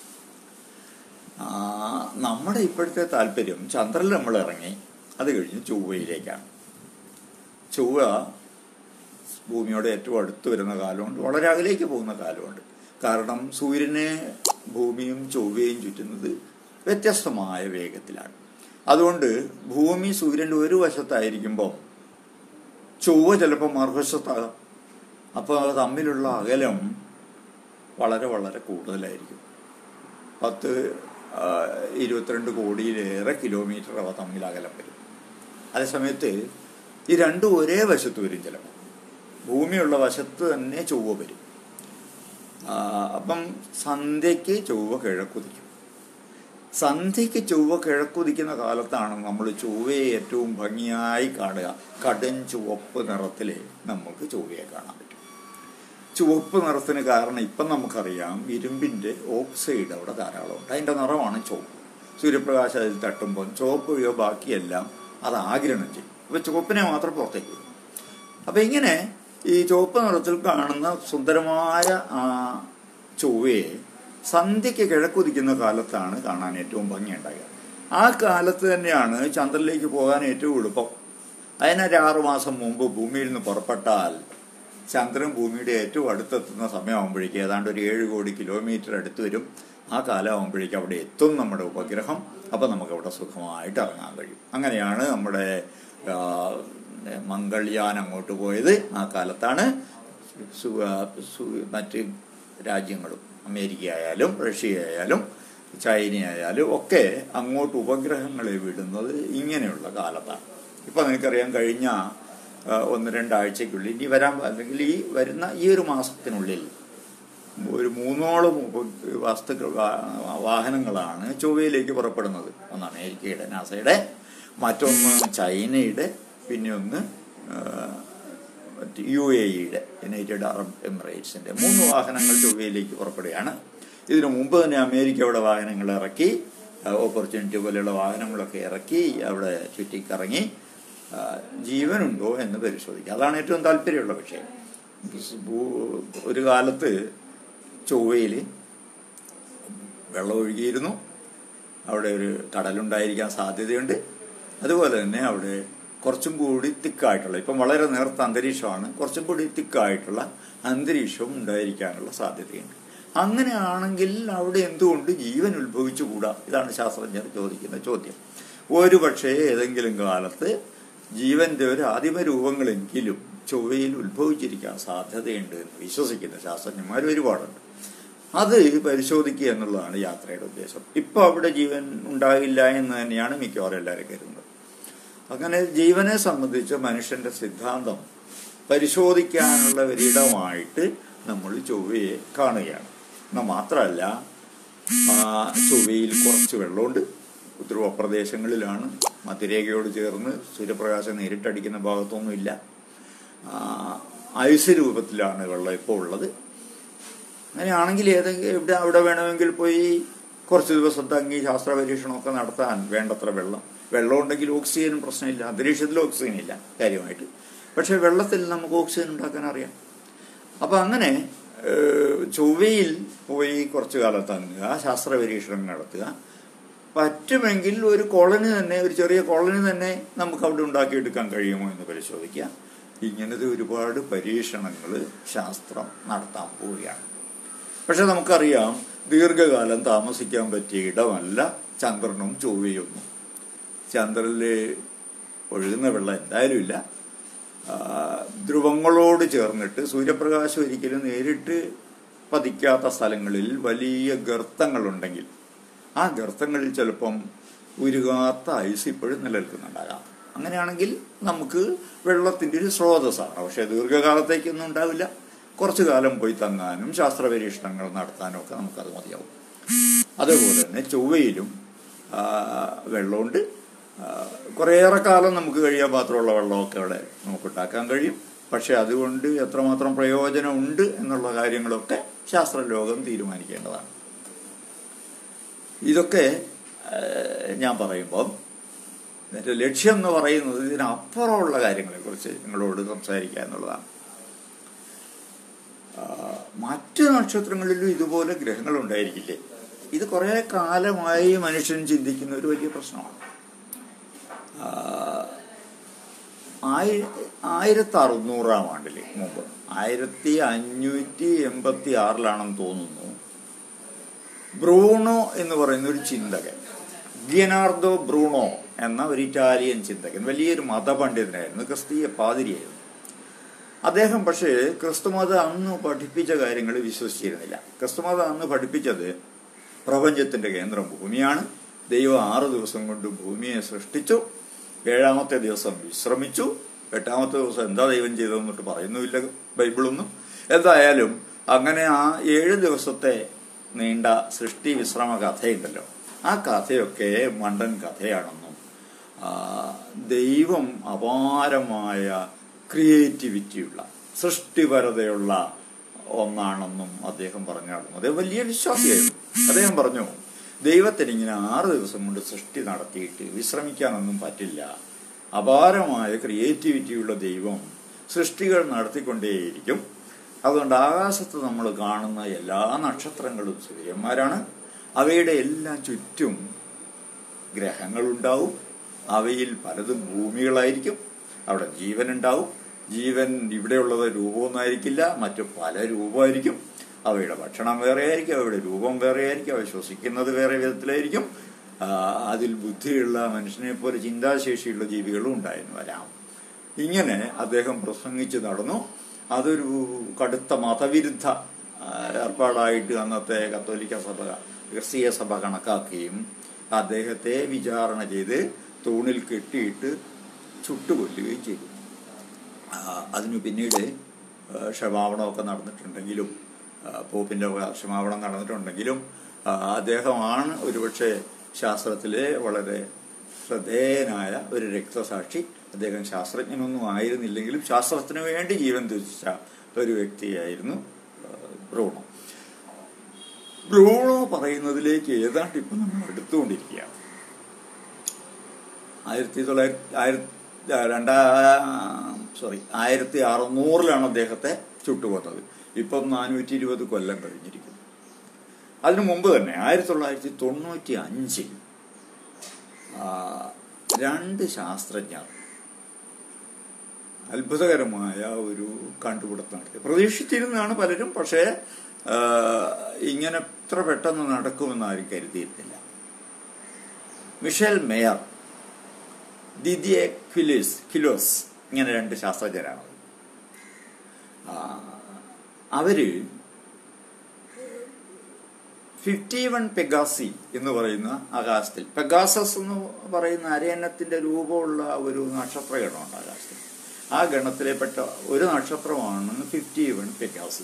ആ, നമ്മുടെ ഇപ്പോഴത്തെ താല്പര്യം ചന്ദ്രനിൽ നമ്മൾ ഇറങ്ങി അത് കഴിഞ്ഞ് ചൊവ്വയിലേക്കാണ് ചൊവ്വ ഭൂമിയോട് ഏറ്റവും അടുത്ത് വരുന്ന കാലമുണ്ട് വളരെ അകലേക്ക് പോകുന്ന കാലമുണ്ട് കാരണം സൂര്യനെ ഭൂമിയും ചൊവ്വയും ചുറ്റുന്നത് വ്യത്യസ്തമായ വേഗത്തിലാണ് അതുകൊണ്ട് ഭൂമി സൂര്യൻ്റെ ഒരു വശത്തായിരിക്കുമ്പോൾ ചൊവ്വ ചിലപ്പോൾ മറുവശത്താകാം അപ്പോൾ തമ്മിലുള്ള അകലം വളരെ വളരെ കൂടുതലായിരിക്കും പത്ത് ആ, ഇരുപത്തിരണ്ട് കോടിയിലേറെ കിലോമീറ്റർ അവ തമ്മിൽ അകലം വരും അതേസമയത്ത് ഈ രണ്ടും ഒരേ വശത്ത് വരും ചിലപ്പോൾ ഭൂമിയുള്ള വശത്ത് തന്നെ ചൊവ്വ വരും ആ, അപ്പം സന്ധ്യയ്ക്ക് ചൊവ്വ കിഴക്കുതിക്കും സന്ധ്യയ്ക്ക് ചൊവ്വ കിഴക്കുതിക്കുന്ന കാലത്താണ് നമ്മൾ ചൊവ്വയെ ഏറ്റവും ഭംഗിയായി കാണുക കടും ചുവപ്പ് നിറത്തിൽ നമുക്ക് ചൊവ്വയെ കാണാൻ പറ്റും ചുവപ്പ് നിറത്തിന് കാരണം ഇപ്പം നമുക്കറിയാം ഇരുമ്പിൻ്റെ ഓക്സൈഡ് അവിടെ ധാരാളമുണ്ട് അതിൻ്റെ നിറമാണ് ചുവപ്പ് സൂര്യപ്രകാശം അതിൽ തട്ടുമ്പോൾ ചുവപ്പ് ഒഴിയോ ബാക്കിയെല്ലാം അത് ആഗിരണം ചെയ്യും അപ്പോൾ ചുവപ്പിനെ മാത്രം പുറത്തേക്ക് വിടും അപ്പം ഇങ്ങനെ ഈ ചുവപ്പ് നിറത്തിൽ കാണുന്ന സുന്ദരമായ ആ ചൊവ്വയെ സന്ധ്യയ്ക്ക് കിഴക്കുതിക്കുന്ന കാലത്താണ് കാണാൻ ഏറ്റവും ഭംഗിയുണ്ടാകുക ആ കാലത്ത് തന്നെയാണ് ചന്ദ്രനിലേക്ക് പോകാൻ ഏറ്റവും എളുപ്പം അതിനൊരു ആറു മാസം മുമ്പ് ഭൂമിയിൽ നിന്ന് പുറപ്പെട്ടാൽ ചന്ദ്രൻ ഭൂമിയുടെ ഏറ്റവും അടുത്തെത്തുന്ന സമയമാകുമ്പോഴേക്കും ഏതാണ്ട് ഒരു ഏഴ് കോടി കിലോമീറ്റർ അടുത്ത് വരും ആ കാലമാകുമ്പോഴേക്കും അവിടെ എത്തും നമ്മുടെ ഉപഗ്രഹം അപ്പോൾ നമുക്ക് അവിടെ സുഖമായിട്ട് ഇറങ്ങാൻ കഴിയും അങ്ങനെയാണ് നമ്മുടെ ആ, മംഗൾയാൻ അങ്ങോട്ട് പോയത് ആ കാലത്താണ് സു- ആ, സു- മറ്റ് രാജ്യങ്ങളും അമേരിക്ക ആയാലും റഷ്യ ആയാലും ചൈന ആയാലും ഒക്കെ അങ്ങോട്ട് ഉപഗ്രഹങ്ങളെ വിടുന്നത് ഇങ്ങനെയുള്ള കാലത്താണ് ഇപ്പം നിനക്കറിയാം കഴിഞ്ഞ ആ, ഒന്ന് രണ്ടാഴ്ചയ്ക്കുള്ളിൽ ഇനി വരാൻ അല്ലെങ്കിൽ ഈ വരുന്ന ഈ ഒരു മാസത്തിനുള്ളിൽ ഒരു മൂന്നോളം ഉപ- വസ്തുക്കൾ വാ- വാഹനങ്ങളാണ് ചൊവ്വയിലേക്ക് പുറപ്പെടുന്നത് ഒന്ന് അമേരിക്കയുടെ നാസയുടെ മറ്റൊന്ന് ചൈനയുടെ പിന്നെ ഒന്ന് ആ, മറ്റ് യു എ ഇയുടെ യുണൈറ്റഡ് അറബ് എമിറേറ്റ്സിന്റെ മൂന്ന് വാഹനങ്ങൾ ചൊവ്വയിലേക്ക് പുറപ്പെടുകയാണ് ഇതിനു മുമ്പ് തന്നെ അമേരിക്ക അവിടെ വാഹനങ്ങൾ ഇറക്കി ഓപ്പർച്യൂണിറ്റി പോലെയുള്ള വാഹനങ്ങളൊക്കെ ഇറക്കി അവിടെ ചുറ്റിക്കറങ്ങി ആ, ജീവനുണ്ടോ എന്ന് പരിശോധിക്കുക അതാണ് ഏറ്റവും താല്പര്യമുള്ള വിഷയം ഭൂ- ഒരു കാലത്ത് ചൊവ്വയിൽ വെള്ളം ഒഴുകിയിരുന്നു അവിടെ ഒരു കടലുണ്ടായിരിക്കാൻ സാധ്യതയുണ്ട് അതുപോലെ തന്നെ അവിടെ കുറച്ചും കൂടി തിക്കായിട്ടുള്ള ഇപ്പം വളരെ നേർത്ത അന്തരീക്ഷമാണ് കുറച്ചും കൂടി തിക്കായിട്ടുള്ള അന്തരീക്ഷവും ഉണ്ടായിരിക്കാനുള്ള സാധ്യതയുണ്ട് അങ്ങനെയാണെങ്കിൽ അവിടെ എന്തുകൊണ്ട് ജീവൻ ഉത്ഭവിച്ചുകൂടാ ഇതാണ് ശാസ്ത്രജ്ഞർ ചോദിക്കുന്ന ചോദ്യം ഒരു പക്ഷേ ഏതെങ്കിലും കാലത്ത് ജീവന്റെ ഒരു ആദിമ രൂപങ്ങളെങ്കിലും ചൊവ്വയിൽ ഉത്ഭവിച്ചിരിക്കാൻ സാധ്യതയുണ്ട് എന്ന് വിശ്വസിക്കുന്ന ശാസ്ത്രജ്ഞന്മാർ ഒരുപാടുണ്ട് അത് പരിശോധിക്കുക എന്നുള്ളതാണ് യാത്രയുടെ ഉദ്ദേശം ഇപ്പൊ അവിടെ ജീവൻ ഉണ്ടാകില്ല എന്ന് തന്നെയാണ് മിക്കവാറും എല്ലാവരും കരുതുന്നത് അങ്ങനെ ജീവനെ സംബന്ധിച്ച് മനുഷ്യന്റെ സിദ്ധാന്തം പരിശോധിക്കാനുള്ള ഒരിടമായിട്ട് നമ്മൾ ചൊവ്വയെ കാണുകയാണ് എന്നാൽ മാത്രമല്ല ആ, ചൊവ്വയിൽ കുറച്ച് വെള്ളമുണ്ട് ധ്രുവ പ്രദേശങ്ങളിലാണ് മധ്യരേഖയോട് ചേർന്ന് സൂര്യപ്രകാശം നേരിട്ടടിക്കുന്ന ഭാഗത്തൊന്നുമില്ല ആ, ഐസ് രൂപത്തിലാണ് വെള്ളം ഇപ്പോൾ ഉള്ളത് അങ്ങനെയാണെങ്കിൽ ഏതെങ്കിലും ഇവിടെ അവിടെ വേണമെങ്കിൽ പോയി കുറച്ച് ദിവസം തങ്ങി ശാസ്ത്ര പരീക്ഷണമൊക്കെ നടത്താൻ വേണ്ടത്ര വെള്ളം വെള്ളം ഉണ്ടെങ്കിൽ ഓക്സിജനും പ്രശ്നമില്ല അന്തരീക്ഷത്തിൽ ഓക്സിജൻ ഇല്ല കാര്യമായിട്ട് പക്ഷെ വെള്ളത്തിൽ നമുക്ക് ഓക്സിജൻ ഉണ്ടാക്കാൻ അറിയാം അപ്പം അങ്ങനെ ഏഹ്, ചൊവ്വയിൽ പോയി കുറച്ചു കാലം തങ്ങുക ശാസ്ത്ര പരീക്ഷണം നടത്തുക പറ്റുമെങ്കിൽ ഒരു കോളനി തന്നെ ഒരു ചെറിയ കോളനി തന്നെ നമുക്ക് അവിടെ ഉണ്ടാക്കിയെടുക്കാൻ കഴിയുമോ എന്ന് പരിശോധിക്കുക ഇങ്ങനത്തെ ഒരുപാട് പരീക്ഷണങ്ങൾ ശാസ്ത്രം നടത്താൻ പോവുകയാണ് പക്ഷെ നമുക്കറിയാം ദീർഘകാലം താമസിക്കാൻ പറ്റിയ ഇടമല്ല ചന്ദ്രനും ചൊവ്വയൊന്നും ചന്ദ്രനിൽ ഒഴുകുന്ന വെള്ളം എന്തായാലും ഇല്ല ആ, ധ്രുവങ്ങളോട് ചേർന്നിട്ട് സൂര്യപ്രകാശം ഒരിക്കലും നേരിട്ട് പതിക്കാത്ത സ്ഥലങ്ങളിൽ വലിയ ഗർത്തങ്ങളുണ്ടെങ്കിൽ ആ ഗർത്തങ്ങളിൽ ചിലപ്പം ഉരുകാത്ത ഐസ് ഇപ്പോഴും നിലനിൽക്കുന്നുണ്ടാകാം അങ്ങനെയാണെങ്കിൽ നമുക്ക് വെള്ളത്തിൻ്റെ ഒരു സ്രോതസ്സാണ് പക്ഷേ ദീർഘകാലത്തേക്കൊന്നും ഉണ്ടാവില്ല കുറച്ചു കാലം പോയി തങ്ങാനും ശാസ്ത്ര പരീക്ഷണങ്ങൾ നടത്താനും ഒക്കെ നമുക്കത് മതിയാവും അതേപോലെ തന്നെ ചൊവ്വയിലും ആ, വെള്ളമുണ്ട് ആ, കുറേയേറെ കാലം നമുക്ക് കഴിയാൻ മാത്രമുള്ള വെള്ളമൊക്കെ അവിടെ നമുക്ക് ഉണ്ടാക്കാൻ കഴിയും പക്ഷെ അതുകൊണ്ട് എത്രമാത്രം പ്രയോജനമുണ്ട് എന്നുള്ള കാര്യങ്ങളൊക്കെ ശാസ്ത്രലോകം തീരുമാനിക്കേണ്ടതാണ് ഇതൊക്കെ ആ, ഞാൻ പറയുമ്പം എൻ്റെ ലക്ഷ്യം എന്ന് പറയുന്നത് ഇതിനപ്പുറമുള്ള കാര്യങ്ങളെക്കുറിച്ച് നിങ്ങളോട് സംസാരിക്കുക എന്നുള്ളതാണ് ആ, മറ്റ് നക്ഷത്രങ്ങളിലും ഇതുപോലെ ഗ്രഹങ്ങൾ ഉണ്ടായിരിക്കില്ലേ ഇത് കുറേ കാലമായി മനുഷ്യൻ ചിന്തിക്കുന്ന ഒരു വലിയ പ്രശ്നമാണ് ആ, ആയി- ആയിരത്തി അറുന്നൂറാം ആണ്ടില് മുമ്പ് ആയിരത്തി അഞ്ഞൂറ്റി എൺപത്തി ആറിലാണെന്ന് തോന്നുന്നു ബ്രൂണോ എന്ന് പറയുന്ന ഒരു ചിന്തകൻ ഗിയനാർഡോ ബ്രൂണോ എന്ന ഒരു ഇറ്റാലിയൻ ചിന്തകൻ വലിയൊരു മതപണ്ഡിതനായിരുന്നു ക്രിസ്തീയ പാതിരിയായിരുന്നു അദ്ദേഹം പക്ഷേ ക്രിസ്തുമതം അന്ന് പഠിപ്പിച്ച കാര്യങ്ങൾ വിശ്വസിച്ചിരുന്നില്ല ക്രിസ്തുമതം അന്ന് പഠിപ്പിച്ചത് പ്രപഞ്ചത്തിന്റെ കേന്ദ്രം ഭൂമിയാണ് ദൈവം ആറ് ദിവസം കൊണ്ട് ഭൂമിയെ സൃഷ്ടിച്ചു ഏഴാമത്തെ ദിവസം വിശ്രമിച്ചു എട്ടാമത്തെ ദിവസം എന്താ ദൈവം ചെയ്തതെന്നിട്ട് പറയുന്നുമില്ല ബൈബിളൊന്നും എന്തായാലും അങ്ങനെ ആ ഏഴ് ദിവസത്തെ നീണ്ട സൃഷ്ടി വിശ്രമ കഥയുണ്ടല്ലോ ആ കഥയൊക്കെ മണ്ടൻ കഥയാണെന്നും ആ, ദൈവം അപാരമായ ക്രിയേറ്റിവിറ്റിയുള്ള സൃഷ്ടിപരതയുള്ള ഒന്നാണെന്നും അദ്ദേഹം പറഞ്ഞാടുന്നു അദ്ദേഹം വലിയ വിശ്വാസിയായിരുന്നു അദ്ദേഹം പറഞ്ഞു ദൈവത്തിന് ഇങ്ങനെ ആറ് ദിവസം കൊണ്ട് സൃഷ്ടി നടത്തിയിട്ട് വിശ്രമിക്കാനൊന്നും പറ്റില്ല അപാരമായ ക്രിയേറ്റിവിറ്റിയുള്ള ദൈവം സൃഷ്ടികൾ നടത്തിക്കൊണ്ടേയിരിക്കും അതുകൊണ്ട് ആകാശത്ത് നമ്മൾ കാണുന്ന എല്ലാ നക്ഷത്രങ്ങളും സൂര്യന്മാരാണ് അവയുടെ എല്ലാം ചുറ്റും ഗ്രഹങ്ങളുണ്ടാവും അവയിൽ പലതും ഭൂമികളായിരിക്കും അവിടെ ജീവനുണ്ടാവും ജീവൻ ഇവിടെയുള്ളത് രൂപമൊന്നായിരിക്കില്ല മറ്റു പല രൂപമായിരിക്കും അവയുടെ ഭക്ഷണം വേറെ ആയിരിക്കും അവയുടെ രൂപം വേറെ ആയിരിക്കും അവ ശ്വസിക്കുന്നത് വേറെ വിധത്തിലായിരിക്കും ആ, അതിൽ ബുദ്ധിയുള്ള മനുഷ്യനെ പോലെ ചിന്താശേഷിയുള്ള ജീവികളും ഉണ്ടായിരുന്നു വരാം ഇങ്ങനെ അദ്ദേഹം പ്രസംഗിച്ച് നടന്നു അതൊരു കടുത്ത മതവിരുദ്ധ ആ, ഏർപ്പാടായിട്ട് അന്നത്തെ കത്തോലിക്ക സഭ ക്രിസ്തീയ സഭ കണക്കാക്കുകയും അദ്ദേഹത്തെ വിചാരണ ചെയ്ത് തൂണിൽ കെട്ടിയിട്ട് ചുട്ടുകൊല്ലുകയും ചെയ്തു ആ, അതിനു പിന്നീട് ആ, ക്ഷമാപണമൊക്കെ നടന്നിട്ടുണ്ടെങ്കിലും ആ, പോപ്പിന്റെ ക്ഷമാപണം നടന്നിട്ടുണ്ടെങ്കിലും ആ, അദ്ദേഹമാണ് ഒരുപക്ഷെ ശാസ്ത്രത്തിലെ വളരെ ശ്രദ്ധേയനായ ഒരു രക്തസാക്ഷി അദ്ദേഹം ശാസ്ത്രജ്ഞനൊന്നും ആയിരുന്നില്ലെങ്കിലും ശാസ്ത്രത്തിന് വേണ്ടി ജീവൻ ത്യജിച്ച ഒരു വ്യക്തിയായിരുന്നു ആ, ബ്രൂണോ ബ്രൂണോ പറയുന്നതിലേക്ക് ഏതാണ്ട് ഇപ്പം നമ്മൾ അടുത്തുകൊണ്ടിരിക്കുകയാണ് ആയിരത്തി തൊള്ളായിരത്തി ആയിരത്തി രണ്ടാ സോറി ആയിരത്തി അറുന്നൂറിലാണ് അദ്ദേഹത്തെ ചുട്ടുകൊന്നത് ഇപ്പം നാനൂറ്റി ഇരുപത് കൊല്ലം കഴിഞ്ഞിരിക്കുന്നു അതിനു മുമ്പ് തന്നെ ആയിരത്തി തൊള്ളായിരത്തി തൊണ്ണൂറ്റി അഞ്ചിൽ രണ്ട് ശാസ്ത്രജ്ഞർ അത്ഭുതകരമായ ഒരു കണ്ടുപിടുത്തം നടത്തി പ്രതീക്ഷിച്ചിരുന്നതാണ് പലരും പക്ഷേ ആ, ഇങ്ങനെ ഇത്ര പെട്ടെന്ന് നടക്കുമെന്ന് ആരും കരുതിയിരുന്നില്ല Michel Mayor Didier Queloz Queloz ഇങ്ങനെ രണ്ട് ശാസ്ത്രജ്ഞരാണ് ആ, അവര് ഫിഫ്റ്റി വൺ പെഗാസി എന്ന് പറയുന്ന ആകാശത്തിൽ പെഗാസസ് എന്ന് പറയുന്ന അരയന്നത്തിന്റെ രൂപമുള്ള ഒരു നക്ഷത്രഗണമുണ്ട് ആകാശത്തിൽ ആ ഗണത്തിലെപ്പെട്ട ഒരു നക്ഷത്രമാണ് ഫിഫ്റ്റി വൺ പെഗാസി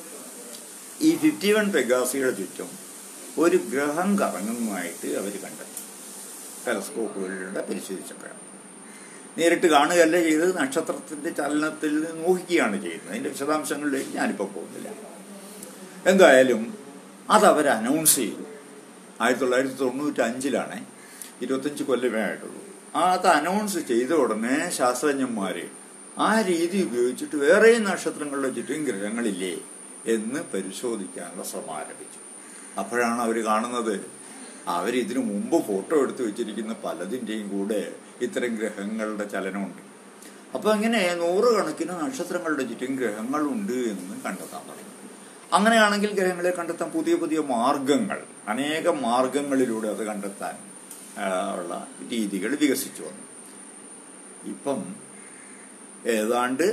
ഈ ഫിഫ്റ്റി വൺ പെഗാസിയുടെ ചുറ്റും ഒരു ഗ്രഹം കറങ്ങുന്നതായിട്ട് അവർ കണ്ടെത്തി ടെലസ്കോപ്പുകളിലൂടെ പരിശോധിച്ചപ്പോഴാണ് നേരിട്ട് കാണുകയല്ല ചെയ്തത് നക്ഷത്രത്തിന്റെ ചലനത്തിൽ നിന്ന് ഊഹിക്കുകയാണ് ചെയ്യുന്നത് അതിന്റെ വിശദാംശങ്ങളിലേക്ക് ഞാനിപ്പോൾ പോകുന്നില്ല എന്തായാലും അത് അവർ അനൗൺസ് ചെയ്തു ആയിരത്തി തൊള്ളായിരത്തി തൊണ്ണൂറ്റി അഞ്ചിലാണ് ഇരുപത്തഞ്ച് കൊല്ലമേ ആയിട്ടുള്ളൂ ആ അത് അനൗൺസ് ചെയ്ത ഉടനെ ശാസ്ത്രജ്ഞന്മാര് ആ രീതി ഉപയോഗിച്ചിട്ട് വേറെയും നക്ഷത്രങ്ങളുടെ ചുറ്റും ഗ്രഹങ്ങളില്ലേ എന്ന് പരിശോധിക്കാനുള്ള ശ്രമം ആരംഭിച്ചു അപ്പോഴാണ് അവർ കാണുന്നത് അവരിതിനു മുമ്പ് ഫോട്ടോ എടുത്തു വെച്ചിരിക്കുന്ന പലതിൻ്റെയും കൂടെ ഇത്തരം ഗ്രഹങ്ങളുടെ ചലനമുണ്ട് അപ്പൊ അങ്ങനെ നൂറുകണക്കിന് നക്ഷത്രങ്ങളുടെ ചുറ്റും ഗ്രഹങ്ങളുണ്ട് എന്ന് കണ്ടെത്താൻ തുടങ്ങി അങ്ങനെയാണെങ്കിൽ ഗ്രഹങ്ങളെ കണ്ടെത്താൻ പുതിയ പുതിയ മാർഗങ്ങൾ അനേകം മാർഗങ്ങളിലൂടെ അത് കണ്ടെത്താൻ ആ, ഉള്ള രീതികൾ വികസിച്ചു വന്നു ഇപ്പം ഏതാണ്ട്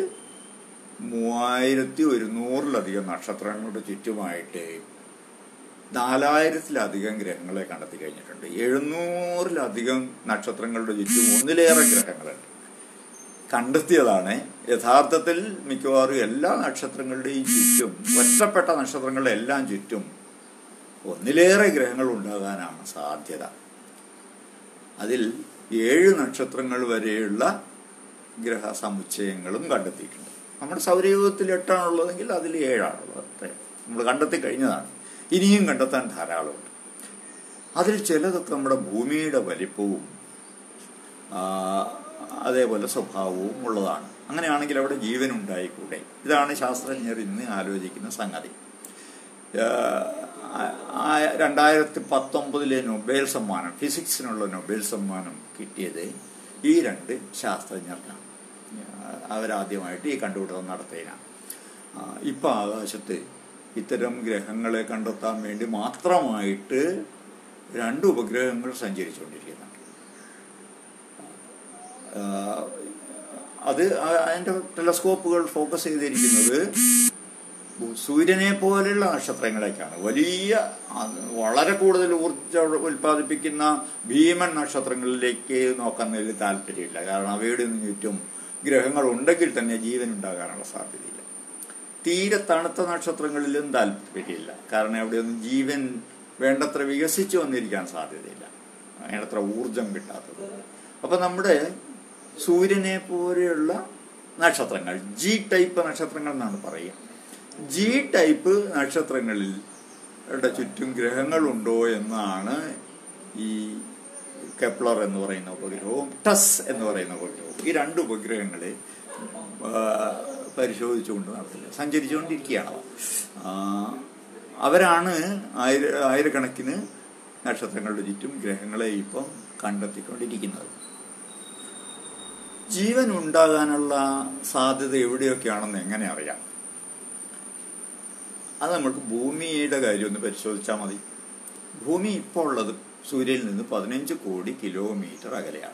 മൂവായിരത്തി ഒരുന്നൂറിലധികം നക്ഷത്രങ്ങളുടെ ചുറ്റുമായിട്ട് നാലായിരത്തിലധികം ഗ്രഹങ്ങളെ കണ്ടെത്തി കഴിഞ്ഞിട്ടുണ്ട് എഴുന്നൂറിലധികം നക്ഷത്രങ്ങളുടെ ചുറ്റും ഒന്നിലേറെ ഗ്രഹങ്ങളുണ്ട് കണ്ടെത്തിയതാണ് യഥാർത്ഥത്തിൽ മിക്കവാറും എല്ലാ നക്ഷത്രങ്ങളുടെയും ചുറ്റും ഒറ്റപ്പെട്ട നക്ഷത്രങ്ങളുടെ എല്ലാം ചുറ്റും ഒന്നിലേറെ ഗ്രഹങ്ങൾ ഉണ്ടാകാനാണ് സാധ്യത അതിൽ ഏഴ് നക്ഷത്രങ്ങൾ വരെയുള്ള ഗ്രഹ സമുച്ചയങ്ങളും കണ്ടെത്തിയിട്ടുണ്ട് നമ്മുടെ സൗരയൂഥത്തിൽ എട്ടാണുള്ളതെങ്കിൽ അതിൽ ഏഴാണുള്ളത് അത്രയും നമ്മൾ കണ്ടെത്തി കഴിഞ്ഞതാണ് ഇനിയും കണ്ടെത്താൻ ധാരാളമുണ്ട് അതിൽ ചിലതൊക്കെ നമ്മുടെ ഭൂമിയുടെ വലിപ്പവും ആ, അതേപോലെ സ്വഭാവവും ഉള്ളതാണ് അങ്ങനെയാണെങ്കിൽ അവിടെ ജീവൻ ഉണ്ടായിക്കൂടെ ഇതാണ് ശാസ്ത്രജ്ഞർ ഇന്ന് ആലോചിക്കുന്ന സംഗതി ആ, ആ, രണ്ടായിരത്തി പത്തൊമ്പതിലെ നൊബേൽ സമ്മാനം ഫിസിക്സിനുള്ള നൊബേൽ സമ്മാനം കിട്ടിയത് ഈ രണ്ട് ശാസ്ത്രജ്ഞർക്കാണ് ആ, അവരാദ്യമായിട്ട് ഈ കണ്ടുപിടുത്തം നടത്തിയതിനാണ് ആ, ഇപ്പൊ ആകാശത്ത് ഇത്തരം ഗ്രഹങ്ങളെ കണ്ടെത്താൻ വേണ്ടി മാത്രമായിട്ട് രണ്ട് ഉപഗ്രഹങ്ങൾ സഞ്ചരിച്ചുകൊണ്ടിരിക്കുന്നുണ്ട് ആ, അത് ആ- അതിന്റെ ടെലസ്കോപ്പുകൾ ഫോക്കസ് ചെയ്തിരിക്കുന്നത് സൂര്യനെ പോലെയുള്ള നക്ഷത്രങ്ങളേക്കാണ് വലിയ ആ, വളരെ കൂടുതൽ ഊർജ്ജം ഉൽപ്പാദിപ്പിക്കുന്ന ഭീമൻ നക്ഷത്രങ്ങളിലേക്ക് നോക്കുന്നതിൽ താല്പര്യമില്ല കാരണം അവയുടെ ഒന്നും ചുറ്റും ഗ്രഹങ്ങൾ ഉണ്ടെങ്കിൽ തന്നെ ജീവൻ ഉണ്ടാകാനുള്ള സാധ്യതയില്ല തീരെ തണുത്ത നക്ഷത്രങ്ങളിലും താല്പര്യമില്ല കാരണം അവിടെയൊന്നും ജീവൻ വേണ്ടത്ര വികസിച്ചു വന്നിരിക്കാൻ സാധ്യതയില്ല വേണ്ടത്ര ഊർജം കിട്ടാത്തത് അപ്പൊ നമ്മുടെ സൂര്യനെ പോലെയുള്ള നക്ഷത്രങ്ങൾ ജി ടൈപ്പ് നക്ഷത്രങ്ങൾ എന്നാണ് പറയുക ജി ടൈപ്പ് നക്ഷത്രങ്ങളിൽ ടെ ചുറ്റും ഗ്രഹങ്ങളുണ്ടോ എന്നാണ് ഈ കെപ്ലർ എന്ന് പറയുന്ന ഉപഗ്രഹവും ടസ് എന്ന് പറയുന്ന ഉപഗ്രഹവും ഈ രണ്ട് ഉപഗ്രഹങ്ങളെ ആ, പരിശോധിച്ചുകൊണ്ട് നടത്തില്ല സഞ്ചരിച്ചുകൊണ്ടിരിക്കുകയാണ് അവ. ആ, അവരാണ് ആയിര ആയിരക്കണക്കിന് നക്ഷത്രങ്ങളുടെ ചുറ്റും ഗ്രഹങ്ങളെ ഇപ്പം കണ്ടെത്തിക്കൊണ്ടിരിക്കുന്നത് ജീവൻ ഉണ്ടാകാനുള്ള സാധ്യത എവിടെയൊക്കെയാണെന്ന് എങ്ങനെ അറിയാം അത് നമുക്ക് ഭൂമിയുടെ കാര്യം ഒന്ന് പരിശോധിച്ചാൽ മതി ഭൂമി ഇപ്പോൾ ഉള്ളത് സൂര്യനിൽ നിന്ന് പതിനഞ്ച് കോടി കിലോമീറ്റർ അകലെയാണ്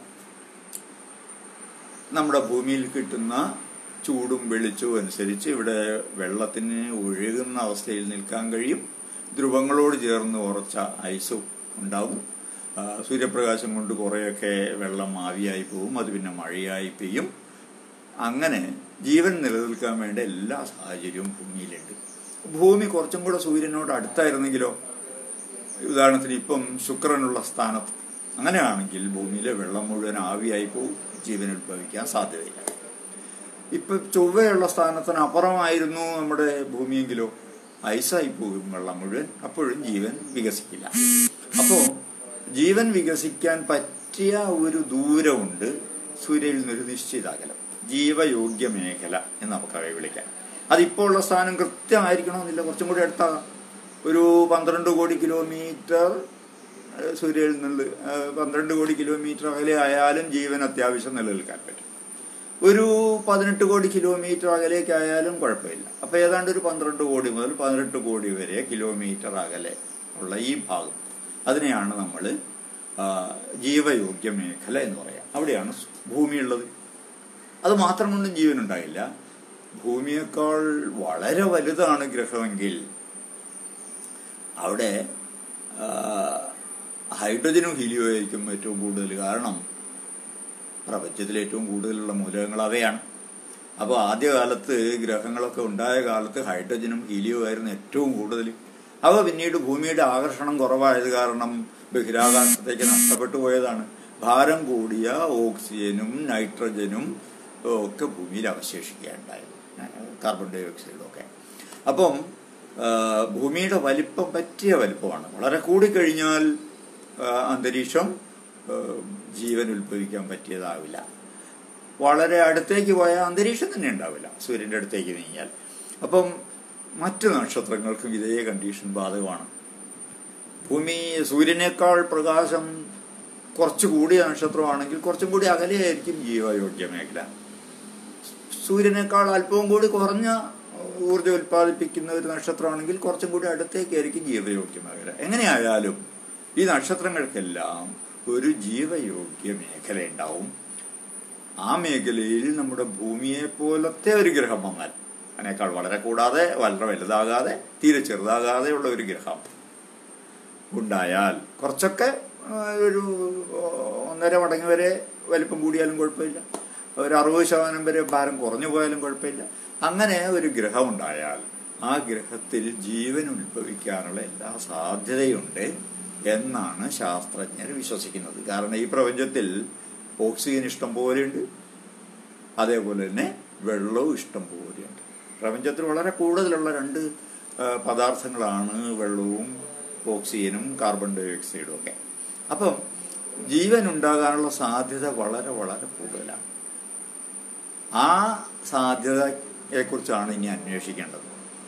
നമ്മുടെ ഭൂമിയിൽ കിട്ടുന്ന ചൂടും വെളിച്ചവും അനുസരിച്ച് ഇവിടെ വെള്ളത്തിന് ഒഴുകുന്ന അവസ്ഥയിൽ നിൽക്കാൻ കഴിയും ധ്രുവങ്ങളോട് ചേർന്ന് ഉറച്ച ഐസും ഉണ്ടാവും ആ, സൂര്യപ്രകാശം കൊണ്ട് കുറേയൊക്കെ വെള്ളം ആവിയായി പോവും അത് പിന്നെ മഴയായി പെയ്യും അങ്ങനെ ജീവൻ നിലനിൽക്കാൻ വേണ്ട എല്ലാ സാഹചര്യവും ഭൂമിയിലുണ്ട് ഭൂമി കുറച്ചും കൂടെ സൂര്യനോട് അടുത്തായിരുന്നെങ്കിലോ ഉദാഹരണത്തിന് ഇപ്പം ശുക്രനുള്ള സ്ഥാനത്ത് അങ്ങനെയാണെങ്കിൽ ഭൂമിയിലെ വെള്ളം മുഴുവൻ ആവിയായി പോവും ജീവൻ ഉത്ഭവിക്കാൻ സാധ്യതയില്ല ഇപ്പൊ ചൊവ്വയുള്ള സ്ഥാനത്തിന് അപ്പുറമായിരുന്നു നമ്മുടെ ഭൂമിയെങ്കിലോ ഐസായി പോകും വെള്ളം മുഴുവൻ അപ്പോഴും ജീവൻ വികസിക്കില്ല അപ്പോ ജീവൻ വികസിക്കാൻ പറ്റിയ ഒരു ദൂരമുണ്ട് സൂര്യനിൽ നിന്നൊരു നിശ്ചിത അകലം ജീവയോഗ്യ മേഖല എന്ന് നമുക്ക് അവയെ വിളിക്കാം അതിപ്പോൾ ഉള്ള സ്ഥാനം കൃത്യമായിരിക്കണമെന്നില്ല കുറച്ചും കൂടി അടുത്താകാം ഒരു പന്ത്രണ്ട് കോടി കിലോമീറ്റർ ഏഹ്, സൂര്യനിൽ നിന്ന് ഏഹ്, പന്ത്രണ്ട് കോടി കിലോമീറ്റർ അകലെ ആയാലും ജീവൻ അത്യാവശ്യം നിലനിൽക്കാൻ പറ്റും ഒരു പതിനെട്ട് കോടി കിലോമീറ്റർ അകലേക്കായാലും കുഴപ്പമില്ല അപ്പൊ ഏതാണ്ട് ഒരു പന്ത്രണ്ട് കോടി മുതൽ പതിനെട്ട് കോടി വരെ കിലോമീറ്റർ അകലെ ഉള്ള ഈ ഭാഗം അതിനെയാണ് നമ്മൾ ജീവയോഗ്യ മേഖല എന്ന് പറയാം അവിടെയാണ് ഭൂമിയുള്ളത് അത് മാത്രം കൊണ്ടും ജീവൻ ഉണ്ടായില്ല ഭൂമിയേക്കാൾ വളരെ വലുതാണ് ഗ്രഹമെങ്കിൽ അവിടെ ആ, ഹൈഡ്രജനും ഹീലിയോ ആയിരിക്കും ഏറ്റവും കൂടുതൽ കാരണം പ്രപഞ്ചത്തിൽ ഏറ്റവും കൂടുതലുള്ള മൂലകങ്ങൾ അവയാണ് അപ്പോൾ ആദ്യകാലത്ത് ഗ്രഹങ്ങളൊക്കെ ഉണ്ടായ കാലത്ത് ഹൈഡ്രജനും ഹീലിയോ ആയിരുന്നു ഏറ്റവും കൂടുതൽ അവ പിന്നീട് ഭൂമിയുടെ ആകർഷണം കുറവായത് കാരണം ബഹിരാകാശത്തേക്ക് നഷ്ടപ്പെട്ടു പോയതാണ് ഭാരം കൂടിയ ഓക്സിജനും നൈട്രജനും ഒക്കെ ഭൂമിയിൽ അവശേഷിക്കുകയുണ്ടായത് കാർബൺ ഡൈ ഓക്സൈഡും ഒക്കെ അപ്പം ആ, ഭൂമിയുടെ വലിപ്പം പറ്റിയ വലിപ്പമാണ് വളരെ കൂടിക്കഴിഞ്ഞാൽ ആ, അന്തരീക്ഷം ആ, ജീവൻ ഉത്ഭവിക്കാൻ പറ്റിയതാവില്ല വളരെ അടുത്തേക്ക് പോയാൽ അന്തരീക്ഷം തന്നെ ഉണ്ടാവില്ല സൂര്യന്റെ അടുത്തേക്ക് നീങ്ങിയാൽ അപ്പം മറ്റു നക്ഷത്രങ്ങൾക്കും ഇതേ കണ്ടീഷൻ ബാധകമാണ് ഭൂമി സൂര്യനേക്കാൾ പ്രകാശം കുറച്ച് കൂടിയ നക്ഷത്രമാണെങ്കിൽ കുറച്ചും കൂടി അകലെയായിരിക്കും ജീവയോഗ്യ മേഖല സൂര്യനേക്കാൾ അല്പവും കൂടി കുറഞ്ഞ ഊർജ്ജം ഉൽപ്പാദിപ്പിക്കുന്ന ഒരു നക്ഷത്രമാണെങ്കിൽ കുറച്ചും കൂടി അടുത്തേക്കായിരിക്കും ജീവയോഗ്യ മേഖല എങ്ങനെയായാലും ഈ നക്ഷത്രങ്ങൾക്കെല്ലാം ഒരു ജീവയോഗ്യ മേഖല ഉണ്ടാവും ആ മേഖലയിൽ നമ്മുടെ ഭൂമിയെ പോലത്തെ ഒരു ഗ്രഹം വന്നാൽ അതിനേക്കാൾ വളരെ കൂടാതെ വളരെ വലുതാകാതെ തീരെ ചെറുതാകാതെ ഉള്ള ഒരു ഗ്രഹം ഉണ്ടായാൽ കുറച്ചൊക്കെ ആ, ഒരു ഒന്നര മടങ്ങ് വരെ വലിപ്പം കൂടിയാലും കുഴപ്പമില്ല ഒരു അറുപത് ശതമാനം വരെ ഭാരം കുറഞ്ഞു പോയാലും കുഴപ്പമില്ല അങ്ങനെ ഒരു ഗ്രഹം ഉണ്ടായാൽ ആ ഗ്രഹത്തിൽ ജീവൻ ഉത്ഭവിക്കാനുള്ള എല്ലാ സാധ്യതയുണ്ട് എന്നാണ് ശാസ്ത്രജ്ഞർ വിശ്വസിക്കുന്നത് കാരണം ഈ പ്രപഞ്ചത്തിൽ ഓക്സിജൻ ഇഷ്ടം പോലെയുണ്ട് അതേപോലെ തന്നെ വെള്ളവും ഇഷ്ടം പോലെയുണ്ട് പ്രപഞ്ചത്തിൽ വളരെ കൂടുതലുള്ള രണ്ട് ആ, പദാർത്ഥങ്ങളാണ് വെള്ളവും ഓക്സിജനും കാർബൺ ഡൈ ഓക്സൈഡും ഒക്കെ അപ്പം ജീവൻ ഉണ്ടാകാനുള്ള സാധ്യത വളരെ വളരെ കൂടുതലാണ് ആ സാധ്യതയെക്കുറിച്ചാണ് ഇനി അന്വേഷിക്കേണ്ടത്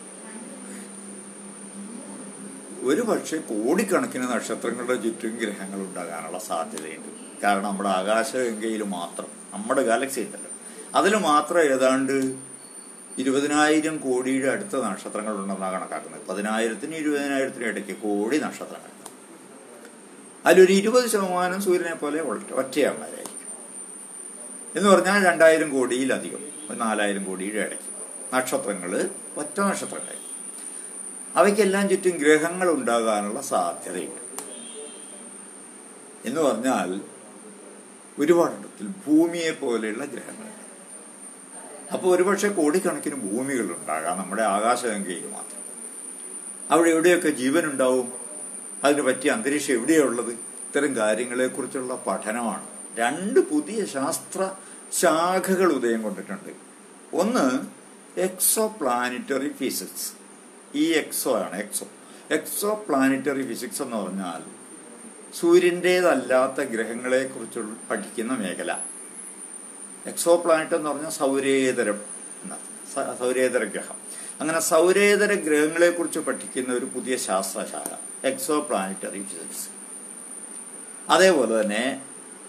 ഒരു പക്ഷേ കോടിക്കണക്കിന് നക്ഷത്രങ്ങളുടെ ചുറ്റും ഗ്രഹങ്ങൾ ഉണ്ടാകാനുള്ള സാധ്യതയുണ്ട് കാരണം നമ്മുടെ ആകാശഗംഗയിൽ മാത്രം നമ്മുടെ ഗാലക്സി ഉണ്ടല്ലോ അതിൽ മാത്രം ഏതാണ്ട് ഇരുപതിനായിരം കോടിയുടെ അടുത്ത നക്ഷത്രങ്ങൾ ഉണ്ടെന്നാണ് കണക്കാക്കുന്നത് പതിനായിരത്തിന് ഇരുപതിനായിരത്തിന് ഇടയ്ക്ക് കോടി നക്ഷത്രങ്ങൾ അതിലൊരു ഇരുപത് ശതമാനം സൂര്യനെ പോലെ ഒറ്റ- ഒറ്റയാന്മാരായിരിക്കും എന്ന് പറഞ്ഞാൽ രണ്ടായിരം കോടിയിലധികം ഒരു നാലായിരം കോടിയുടെ ഇടയ്ക്ക് നക്ഷത്രങ്ങൾ ഒറ്റ നക്ഷത്രങ്ങൾ അവയ്ക്കെല്ലാം ചുറ്റും ഗ്രഹങ്ങൾ ഉണ്ടാകാനുള്ള സാധ്യതയുണ്ട് എന്ന് പറഞ്ഞാൽ ഒരുപാടിടത്തിൽ ഭൂമിയെ പോലെയുള്ള ഗ്രഹങ്ങളുണ്ട് അപ്പോൾ ഒരുപക്ഷെ കോടിക്കണക്കിന് ഭൂമികൾ ഉണ്ടാകാം നമ്മുടെ ആകാശഗംഗയിൽ മാത്രം അവിടെ എവിടെയൊക്കെ ജീവൻ ഉണ്ടാവും അതിന് പറ്റിയ അന്തരീക്ഷം എവിടെയുള്ളത് ഇത്തരം കാര്യങ്ങളെക്കുറിച്ചുള്ള പഠനമാണ് രണ്ട് പുതിയ ശാസ്ത്ര ശാഖകൾ ഉദയം കൊണ്ടിട്ടുണ്ട് ഒന്ന് എക്സോ പ്ലാനറ്ററി ഫിസിക്സ് ഈ എക്സോ ആണ് എക്സോ എക്സോ പ്ലാനറ്ററി ഫിസിക്സ് എന്ന് പറഞ്ഞാൽ സൂര്യൻ്റേതല്ലാത്ത ഗ്രഹങ്ങളെക്കുറിച്ചുള്ള പഠിക്കുന്ന മേഖല എക്സോ പ്ലാനറ്റ് എന്ന് പറഞ്ഞാൽ സൗരേതരം എന്നർത്ഥം. സ- സൗരേതര ഗ്രഹം അങ്ങനെ സൗരേതര ഗ്രഹങ്ങളെക്കുറിച്ച് പഠിക്കുന്ന ഒരു പുതിയ ശാസ്ത്രശാല എക്സോ പ്ലാനറ്ററി ഫിസിക്സ് അതേപോലെ തന്നെ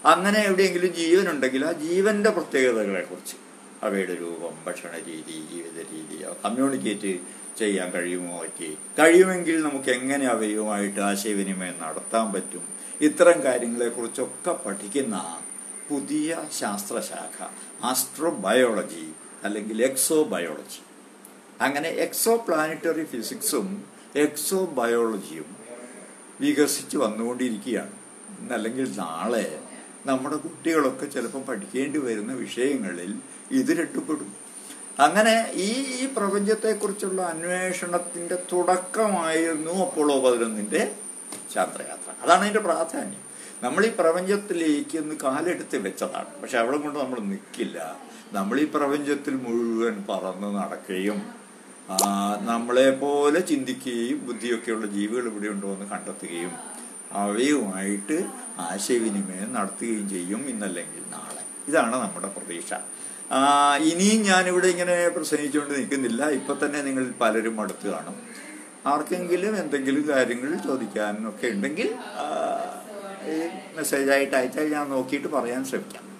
അങ്ങനെ എവിടെയെങ്കിലും ജീവനുണ്ടെങ്കിൽ ആ ജീവന്റെ പ്രത്യേകതകളെക്കുറിച്ച് അവയുടെ രൂപം ഭക്ഷണ രീതി ജീവിത രീതി കമ്മ്യൂണിക്കേറ്റ് ചെയ്യാൻ കഴിയുമോ ഒക്കെ കഴിയുമെങ്കിൽ നമുക്ക് എങ്ങനെ അവയുമായിട്ട് ആശയവിനിമയം നടത്താൻ പറ്റും ഇത്തരം കാര്യങ്ങളെക്കുറിച്ചൊക്കെ പഠിക്കുന്ന പുതിയ ശാസ്ത്രശാഖ ആസ്ട്രോബയോളജി അല്ലെങ്കിൽ എക്സോ ബയോളജി അങ്ങനെ എക്സോ പ്ലാനറ്ററി ഫിസിക്സും എക്സോ ബയോളജിയും വികസിച്ച് വന്നുകൊണ്ടിരിക്കുകയാണ് ഇന്നല്ലെങ്കിൽ നാളെ നമ്മുടെ കുട്ടികളൊക്കെ ചിലപ്പോൾ പഠിക്കേണ്ടി വരുന്ന വിഷയങ്ങളിൽ ഇത് രട്ടുപെടും അങ്ങനെ ഈ ഈ പ്രപഞ്ചത്തെക്കുറിച്ചുള്ള അന്വേഷണത്തിന്റെ തുടക്കമായിരുന്നു അപ്പോളോ പതിനൊന്നിന്റെ ശാസ്ത്രയാത്ര അതാണ് അതിന്റെ പ്രാധാന്യം നമ്മൾ ഈ പ്രപഞ്ചത്തിലേക്ക് ഒന്ന് കാലെടുത്ത് വെച്ചതാണ് പക്ഷെ അവിടെ കൊണ്ട് നമ്മൾ നിൽക്കില്ല നമ്മൾ ഈ പ്രപഞ്ചത്തിൽ മുഴുവൻ പറന്ന് നടക്കുകയും ആ, നമ്മളെ പോലെ ചിന്തിക്കുകയും ബുദ്ധിയൊക്കെയുള്ള ജീവികൾ ഇവിടെ ഉണ്ടോ എന്ന് കണ്ടെത്തുകയും അവയുമായിട്ട് ആശയവിനിമയം നടത്തുകയും ചെയ്യും ഇന്നല്ലെങ്കിൽ നാളെ ഇതാണ് നമ്മുടെ പ്രതീക്ഷ ആ, ഇനിയും ഞാനിവിടെ ഇങ്ങനെ പ്രസംഗിച്ചുകൊണ്ട് നിൽക്കുന്നില്ല ഇപ്പൊ തന്നെ നിങ്ങൾ പലരും അടുത്ത് കാണും ആർക്കെങ്കിലും എന്തെങ്കിലും കാര്യങ്ങൾ ചോദിക്കാനൊക്കെ ഉണ്ടെങ്കിൽ ആ, ഈ മെസ്സേജായിട്ട് അയച്ചാൽ ഞാൻ നോക്കിയിട്ട് പറയാൻ ശ്രമിക്കാം